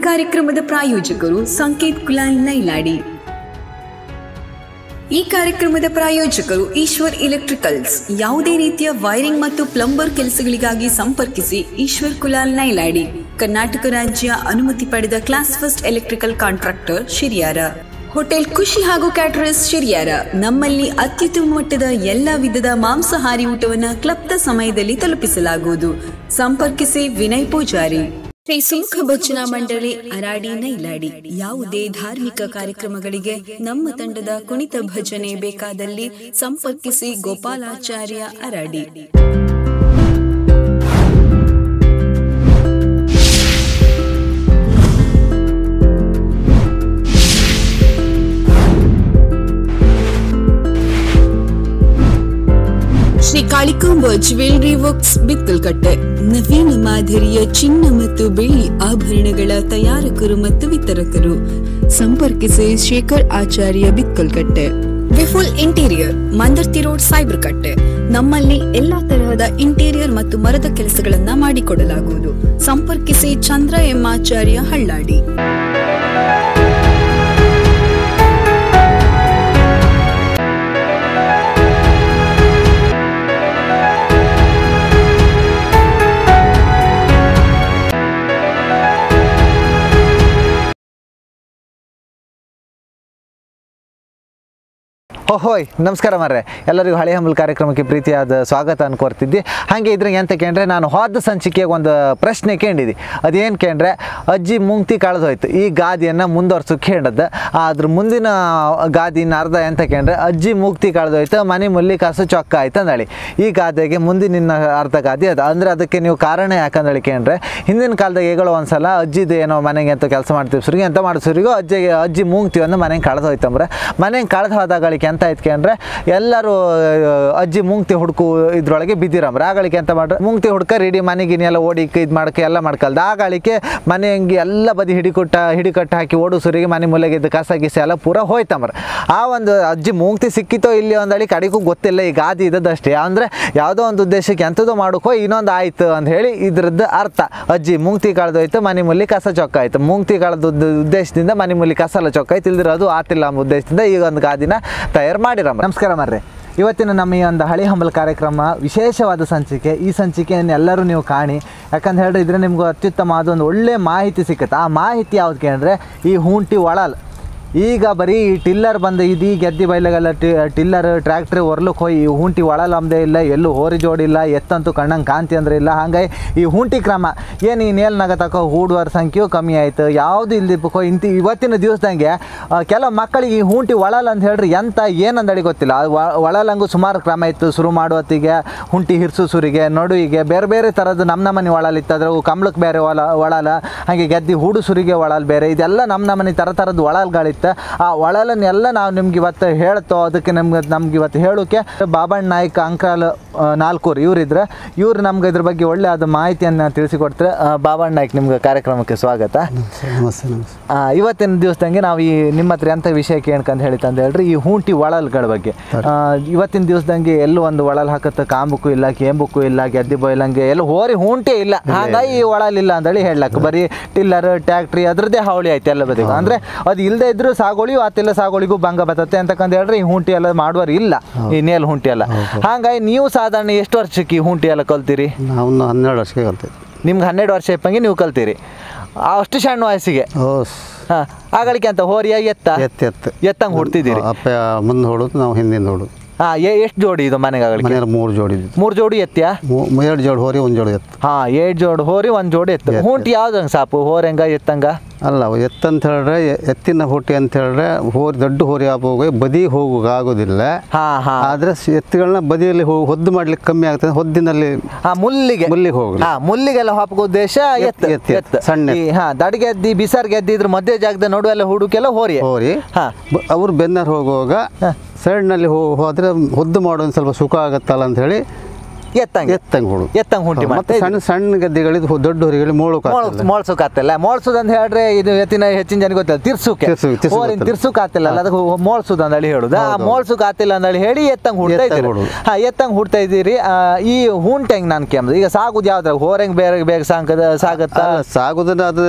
ಕಾರ್ಯಕ್ರಮದ ಪ್ರಾಯೋಜಕರು ಸಂಕೇತ್ ಕುಲಾಲ್ ನೈಲಾಡಿ ಈ ಕಾರ್ಯಕ್ರಮದ ಪ್ರಾಯೋಜಕರು ಈಶ್ವರ್ ಎಲೆಕ್ಟ್ರಿಕಲ್ಸ್ ಯಾವುದೇ ರೀತಿಯ ವೈರಿಂಗ್ ಮತ್ತು ಪ್ಲಂಬರ್ ಕೆಲಸಗಳಿಗಾಗಿ ಸಂಪರ್ಕಿಸಿ ಈಶ್ವರ್ ಕುಲಾಲ್ ನೈಲಾಡಿ ಕರ್ನಾಟಕ ರಾಜ್ಯ ಅನುಮತಿ ಪಡೆದ class first electrical contractor Shiriyara hotel Khushi ಹಾಗೂ ಕ್ಯಾಟರರ್ಸ್ ಶಿರಿಯಾರ ನಮ್ಮಲ್ಲಿ ಅತ್ಯುತ್ತಮ ಮಟ್ಟದ ಎಲ್ಲ ವಿಧದ ಮಾಂಸಾಹಾರಿ ಊಟವನ್ನು ಕ್ಲಬ್ದ ಸಮಯದಲ್ಲಿ ತಲುಪಿಸಲಾಗುವುದು ಸಂಪರ್ಕಿಸಿ ವಿನಯ್ ಪೂಜಾರಿ ಶ್ರೀ ಸುಮುಖ ಭಜನಾ ಮಂಡಳಿ ಅರಾಡಿ ನೈಲಾಡಿ ಯಾವುದೇ ಧಾರ್ಮಿಕ ಕಾರ್ಯಕ್ರಮಗಳಿಗೆ ನಮ್ಮ ತಂಡದ ಕುಣಿತ ಭಜನೆ ಬೇಕಾದಲ್ಲಿ ಸಂಪರ್ಕಿಸಿ ಗೋಪಾಲಾಚಾರ್ಯ ಅರಾಡಿ ಶ್ರೀ ಕಾಳಿಕಾಂಬ ಜ್ಯುವೆಲರಿ ವರ್ಕ್ಸ್ ಬಿತ್ತಲ್ಕಟ್ಟೆ ನವೀನ ಮಾದರಿಯ ಚಿನ್ನ ಮತ್ತು ಬೆಳ್ಳಿ ಆಭರಣಗಳ ತಯಾರಕರು ಮತ್ತು ವಿತರಕರು ಸಂಪರ್ಕಿಸಿ Shekhar Acharya Bitkalkatte Vipul interior Mandarthi road Saibarakatte ನಮ್ಮಲ್ಲಿ ಎಲ್ಲಾ ತರಹದ ಇಂಟೀರಿಯರ್ ಮತ್ತು ಮರದ ಕೆಲಸಗಳನ್ನ ಮಾಡಿಕೊಡಲಾಗುವುದು ಸಂಪರ್ಕಿಸಿ ಚಂದ್ರ ಎಂ ಆಚಾರ್ಯ ಹಳ್ಳಾಡಿ ಹೋಯ್ ನಮಸ್ಕಾರ ಮರ್ರೆ ಎಲ್ಲರಿಗೂ ಹಳೆ ಹಂಬಲ್ ಕಾರ್ಯಕ್ರಮಕ್ಕೆ ಪ್ರೀತಿಯಾದ ಸ್ವಾಗತ ಅನ್ಕೋರ್ತಿದ್ದಿ ಹಾಗೆ ಇದ್ರಾಗ ಎಂತ ಕೇಂದ್ರೆ ನಾನು ಹೋದ ಸಂಚಿಕೆಗೆ ಒಂದು ಪ್ರಶ್ನೆ ಕೇಳಿದ್ದೆ ಅದೇನು ಕೇಂದ್ರೆ ಅಜ್ಜಿ ಮುಂಗ್ತಿ ಕಳೆದೋಯ್ತು ಈ ಗಾದಿಯನ್ನು ಮುಂದುವರ್ಸೋಕೆ ಹೇಳದ್ದು ಅದ್ರ ಮುಂದಿನ ಗಾದಿನ ಅರ್ಧ ಎಂತ ಕೇಂದ್ರೆ ಅಜ್ಜಿ ಮುಕ್ತಿ ಕಳೆದೋಯ್ತು ಮನೆ ಮುಲ್ಲಿ ಕಾಸು ಚೊಕ್ಕ ಆಯ್ತು ಅಂದಳಿ ಈ ಗಾದೆಗೆ ಮುಂದಿನ ಅರ್ಧ ಗಾದಿ ಅದು ಅಂದರೆ ಅದಕ್ಕೆ ನೀವು ಕಾರಣ ಯಾಕಂದಳಿ ಕೇಂದ್ರೆ ಹಿಂದಿನ ಕಾಲದಾಗ ಹೇಗಳೋ ಒಂದ್ಸಲ ಅಜ್ಜಿದು ಏನೋ ಮನೆಗೆ ಅಂತ ಕೆಲಸ ಮಾಡ್ತೀವಿ ಸುರಿಗೆ ಎಂತ ಮಾಡಿಸೋರಿಗೂ ಅಜ್ಜಿಗೆ ಅಜ್ಜಿ ಮೂಗ್ತೀವಿ ಅಂದ್ರೆ ಮನೆಗೆ ಕಳೆದು ಹೋಯ್ತಂಬ್ರೆ ಮನೆಗೆ ಕಳೆದು ಹೋದಾಗಳಿಗೆ ಎಂತ ಆಯ್ತು ಕೇಂದ್ರೆ ಎಲ್ಲರೂ ಆ, ಅಜ್ಜಿ ಮುಂಗ್ತಿ ಹುಡ್ಕು ಇದ್ರೊಳಗೆ ಬಿದ್ದಿರಂಬ್ರೆ ಆಗಳಿಗೆ ಎಂತ ಮಾಡ್ರೆ ಮುಂಗ್ತಿ ಹುಡ್ಕ ರೆಡಿ ಮನೆಗಿನಿ ಎಲ್ಲ ಓಡಿಕ್ಕೆ ಇದು ಮಾಡ್ಕೆ ಎಲ್ಲ ಮಾಡ್ಕಲ್ದು ಆಗಳಿಗೆ ಮನೆ ಹಂಗೆ ಎಲ್ಲ ಬದಿ ಹಿಡಿಕೊಟ್ಟ ಹಿಡಿಕಟ್ಟು ಹಾಕಿ ಓಡು ಸುರಿಗೆ ಮನೆ ಮುಲೆಗಿದ್ದು ಕಸ ಗಿಸ ಎಲ್ಲ ಪೂರ ಹೋಯ್ತಂಬ್ರೆ ಆ ಒಂದು ಅಜ್ಜಿ ಮೂಗ್ತಿ ಸಿಕ್ಕಿತೋ ಇಲ್ಲಿ ಒಂದಳಿ ಕಡೆಗೂ ಗೊತ್ತಿಲ್ಲ ಈ ಗಾದಿ ಇದ್ದದಷ್ಟೇ ಅಂದರೆ ಯಾವುದೋ ಒಂದು ಉದ್ದೇಶಕ್ಕೆ ಎಂಥದ್ದು ಮಾಡೋಕೋ ಇನ್ನೊಂದು ಆಯ್ತು ಅಂತ ಹೇಳಿ ಇದ್ರದ್ದು ಅರ್ಥ ಅಜ್ಜಿ ಮುಂಗ್ತಿ ಕಳೆದೋಯ್ತು ಮನೆ ಮುಲ್ಲಿ ಕಸ ಚೊಕ್ಕ ಆಯ್ತು ಮುಂಗ್ತಿ ಕಳೆದ ಉದ್ದೇಶದಿಂದ ಮನೆ ಮುಲ್ಲಿ ಕಸ ಎಲ್ಲ ಚೊಕ್ಕ ಆಯ್ತು ಇಲ್ದಿರ ಅದು ಆತಿಲ್ಲ ಅನ್ನೋ ಉದ್ದೇಶದಿಂದ ಈಗ ಒಂದು ಗಾದಿನ ತಯಾರು ಮಾಡಿರಮ್ಮ ನಮಸ್ಕಾರ ಮರ್ರೆ ಇವತ್ತಿನ ನಮ್ಮ ಈ ಒಂದು ಹಳಿ ಹಂಬಲ್ ಕಾರ್ಯಕ್ರಮ ವಿಶೇಷವಾದ ಸಂಚಿಕೆ ಈ ಸಂಚಿಕೆಯನ್ನು ಎಲ್ಲರೂ ನೀವು ಕಾಣಿ ಯಾಕಂತ ಹೇಳಿದ್ರೆ ಇದ್ರೆ ನಿಮ್ಗೆ ಅತ್ಯುತ್ತಮವಾದ ಒಂದು ಒಳ್ಳೆ ಮಾಹಿತಿ ಸಿಕ್ಕತ್ತೆ ಆ ಮಾಹಿತಿ ಯಾವ್ದು ಕೇಳಿದ್ರೆ ಈ ಹೂಂಟಿ ಒಳಲ್ ಈಗ ಬರೀ ಈ ಟಿಲ್ಲರ್ ಬಂದು ಇದೀ ಗೆದ್ದಿ ಬೈಲಾಗೆಲ್ಲ ಟಿ ಟಿಲ್ಲರ್ ಟ್ರ್ಯಾಕ್ಟ್ರಿ ಹೊರ್ಲಕ್ಕೆ ಹೋಗಿ ಈ ಹೂಂಟಿ ಒಳಲಂಬದೆ ಇಲ್ಲ ಎಲ್ಲೂ ಹೋರಿ ಜೋಡಿಲ್ಲ ಎತ್ತಂತೂ ಕಣ್ಣಂಗೆ ಕಾಂತಿ ಅಂದ್ರೆ ಇಲ್ಲ ಹಾಗಾಗಿ ಈ ಹೂಂಟಿ ಕ್ರಮ ಏನು ಈ ನೇಲ್ನಾಗ ತಕೋ ಹೂಡುವರ ಸಂಖ್ಯೆಯು ಕಮ್ಮಿ ಆಯಿತು ಯಾವುದು ಇಲ್ದಿಪ್ಪಕೋ ಇಂತ ಇವತ್ತಿನ ದಿವಸದಂಗೆ ಆ, ಕೆಲವು ಮಕ್ಕಳಿಗೆ ಈ ಹೂಂಟಿ ಒಳಲ್ ಅಂತ ಹೇಳ್ರಿ ಎಂತ ಏನಂದಳಿ ಗೊತ್ತಿಲ್ಲ ಅದು ಒ- ಒಳಲಂಗು ಸುಮಾರು ಕ್ರಮ ಇತ್ತು ಶುರು ಮಾಡುವತ್ತಿಗೆ ಹುಂಟಿ ಹಿರ್ಸು ಸುರಿಗೆ ನಡುವಿಗೆ ಬೇರೆ ಬೇರೆ ಥರದ್ದು ನಮ್ಮ ನಮನಿ ಒಳಲ್ ಇತ್ತು ಅದ್ರ ಕಮ್ಲಕ್ಕೆ ಬೇರೆ ಒಳ ಒಳಲ ಹಾಗೆ ಗೆದ್ದಿ ಹೂಡು ಸುರಿಗೆ ಒಳಲ್ ಬೇರೆ ಇದೆಲ್ಲ ನಮ್ಮ ನಮನಿ ಥರ ಥರದ್ದು ಒಳಲ್ಗಳಿತ್ತು ಆ ಒಳಲನ್ನೆಲ್ಲ ನಾವು ನಿಮ್ಗೆ ಇವತ್ತು ಹೇಳ್ತೋ ಅದಕ್ಕೆ ನಮ್ಗೆ ನಮ್ಗೆ ಇವತ್ತು ಹೇಳೋಕೆ ಬಾಬಣ್ಣ ನಾಯ್ಕ ಅಂಕಲ್ ನಾಲ್ಕೂರು ಇವರಿದ್ರೆ ಇವ್ರು ನಮ್ಗೆ ಇದ್ರ ಬಗ್ಗೆ ಒಳ್ಳೆ ಆದ ಮಾಹಿತಿಯನ್ನು ತಿಳಿಸಿಕೊಡ್ತಾರೆ ಆ, ಬಾಬಣ್ಣ ನಾಯ್ಕ ನಿಮ್ಗೆ ಕಾರ್ಯಕ್ರಮಕ್ಕೆ ಸ್ವಾಗತ ನಮಸ್ತೆ ನಮಸ್ತೆ ಆ, ಇವತ್ತಿನ ದಿವಸದಂಗೆ ನಾವು ಈ ನಿಮ್ಮ ಹತ್ರ ಎಂಥ ವಿಷಯ ಕೇಳ್ಕಂತ ಹೇಳಿತಂತ ಹೇಳ್ರಿ ಈ ಹೂಂಟಿ ಒಳಲ್ಗಳ ಬಗ್ಗೆ ಆ, ಇವತ್ತಿನ ದಿವಸದಂಗೆ ಎಲ್ಲೂ ಒಂದು ಒಳಲ್ ಹಾಕತ್ತ ಕಾಂಬಕ್ಕೂ ಇಲ್ಲ ಕೇಂಬಕ್ಕೂ ಇಲ್ಲ ಗೆದ್ದಿ ಬೊಯ್ಲಂಗೆ ಎಲ್ಲ ಹೋರಿ ಹೂಂಟಿ ಇಲ್ಲ ಹಾಗಾಗಿ ಈ ಒಳಲ್ ಇಲ್ಲ ಅಂತೇಳಿ ಹೇಳಕ್ ಬರೀ ಟಿಲ್ಲರ್ ಟ್ಯಾಕ್ಟ್ರಿ ಅದ್ರದ್ದೇ ಹಾವಳಿ ಐತೆ ಎಲ್ಲ ಬದಿಗೂ ಅಂದ್ರೆ ಅದು ಇಲ್ಲದೆ ಇದ್ರೂ ಸಾಗೋಳಿಯು ಆತಿಲ್ಲ ಸಾಗೋಳಿಗೂ ಭಂಗ ಬರ್ತತೆ ಅಂತಕ್ಕಂತ ಹೇಳ್ರಿ ಈ ಹೂಂಟಿ ಎಲ್ಲ ಮಾಡುವರು ಇಲ್ಲ ಈ ನೇಲ್ ಹೂಂಟಿ ಎಲ್ಲ ಹಾಗಾಗಿ ನೀವು ಸಾಧಾರಣ ಎಷ್ಟು ವರ್ಷಕ್ಕೆ ಈ ಹೂಂಟಿ ಎಲ್ಲ ಕಲ್ತೀರಿ ನಾವು ಒಂದು ಹನ್ನೆರಡು ವರ್ಷಕ್ಕೆ ಕಲ್ತಿದ್ವಿ ನಿಮ್ಗೆ ಹನ್ನೆರಡು ವರ್ಷ ಇಪ್ಪಂಗೆ ನೀವು ಕಲ್ತೀರಿ ಆ, ಅಷ್ಟು ಸಣ್ಣ ವಯಸ್ಸಿಗೆ ಓ ಹಾ ಆಗಳಿಕೆ ಅಂತ ಹೋರಿಯ ಎತ್ತ ಎತ್ತು ಎತ್ತು ಎತ್ತಂಗ್ ಹುಡ್ತಿದ್ದೀರಿ ಅಪ್ಪ ಮುಂದೆ ಹೊಡೋದು ನಾವು ಹಿಂದಿಂದ ಹೊಡೋದು ಹಾ ಎಷ್ಟು ಜೋಡಿ ಇದು ಮನೆಗೆ ಆಗಳಿಕೆ ಮನೆಯಲ್ಲಿ ಮೂರು ಜೋಡಿ ಇದ್ದಿದ್ದು ಮೂರು ಜೋಡಿ ಎತ್ತ್ಯಾ ಮೂ- ಎರಡು ಜೋಡಿ ಹೋರಿ ಒಂದು ಜೋಡಿ ಎತ್ತು ಹಾ ಏಟ್ ಜೋಡಿ ಹೋರಿ ಒಂದ್ ಜೋಡಿ ಎತ್ತು ಎತ್ತು. ಹೂಂಟಿ ಯಾವ್ದಂಗ ಸಾಪು ಹೋರಂಗ ಎತ್ತಂಗ ಅಲ್ಲ ಅವು ಎತ್ತಂತ ಹೇಳಿದ್ರೆ ಎ- ಎತ್ತಿನ ಹುಟ್ಟಿ ಅಂತ ಹೇಳಿದ್ರೆ ಹೋರಿ ದೊಡ್ಡ ಹೋರಿ ಆಗೋಗಿ ಬದಿ ಹೋಗೋಕೆ ಆಗೋದಿಲ್ಲ ಹಾ ಹಾ ಆದರೆ ಸ್- ಎತ್ತುಗಳನ್ನ ಬದಿಯಲ್ಲಿ ಹೋಗಿ ಹೊದ್ದು ಮಾಡ್ಲಿಕ್ಕೆ ಕಮ್ಮಿ ಆಗ್ತದೆ ಹೊದ್ದಿನಲ್ಲಿ ಹಾ ಮುಲ್ಲಿಗೆ ಮುಲ್ಲಿಗೆ ಹೋಗ್ಲಿ. ಹಾ ಮುಲ್ಲಿಗೆಲ್ಲ ಹಾಪಕ ಉದ್ದೇಶ ಎತ್ತು ಎತ್ತು, ಎತ್ತು, ಎತ್ತು ಸಣ್ಣ ಈ, ಹಾ ದಡ್ಗೆದ್ದಿ ಬಿಸರ್ ಗೆದ್ದಿ ಇದ್ರ ಮಧ್ಯ ಜಾಗದ ನಡುವೆಲ್ಲ ಹುಡುಕೆಲ್ಲ ಹೋರಿ ಹೋರಿ ಹಾ ಬ- ಅವ್ರು ಬೆನ್ನರ್ ಹೋಗುವಾಗ ಸೈಡ್ನಲ್ಲಿ ಹೋ ಹೋದರೆ ಹೊದ್ದು ಮಾಡೋದು ಸ್ವಲ್ಪ ಸುಖ ಆಗುತ್ತಲ್ಲ ಅಂತ ಹೇಳಿ ಎತ್ತಂಗೆ ಎತ್ತಂಗೆ ಹುಡು ಎತ್ತಂಗೆ ಹುಂಟಿ ಮತ್ತೆ ಮಾಡ್ತಾ ಸಣ್ಣ ಸಣ್ಣ ಗದ್ದೆಗಳಿದ್ದು ಹೊ- ದೊಡ್ಡ ಹೊರಿಗಳು ಮೋಳು ಮೋಳ್ಸ್ ಮೋಳ್ಸುಕ್ ಆತಿಲ್ಲ ಮೋಳ್ಸುದ್ ಅಂತ ಹೇಳ್ರೆ ಇದು ಎತ್ತಿನ ಹೆಚ್ಚಿನ ಜನ ಗೊತ್ತಿಲ್ಲ ತಿರ್ಸುಕೆ ತಿರ್ಸು- ತಿರ್ಸುಕ್ ಹೋರಿನ ಗೊತ್ತಿಲ್ಲ. ತಿರ್ಸುಕ್ ಆತಿಲ್ಲ ಅದಕ್ಕೆ ಮೋಳ್ಸುದ್ ಅಂದೇಳಿ ಹೇಳುದು ಆ ಹೌದು. ಮೋಳ್ಸುಕ್ ಆತಿಲ್ಲ ಅಂದೇಳಿ ಹೇಳಿ ಎತ್ತಂಗ್ ಹುಡ್ತಾ ಎತ್ತಂಗ್ ಇದ್ದೀರಿ ಹುಡುದು. ಹಾ ಎತ್ತಂಗ್ ಹುಡ್ತಾ ಇದ್ದೀರಿ ಆ, ಈ ಹುಂಟೆಂಗ್ ನಾನು ಕೆಮ್ದು ಈಗ ಸಾಗುದು ಯಾವ್ದ್ರಾಗ ಹೋರಂಗ್ ಬೇರೆ ಬೇಗ ಸಾಂಕದ ಸಾಗತ್ತಾ ಅಲ್ಲ, ಸಾಗುದನ್ನ ಅದು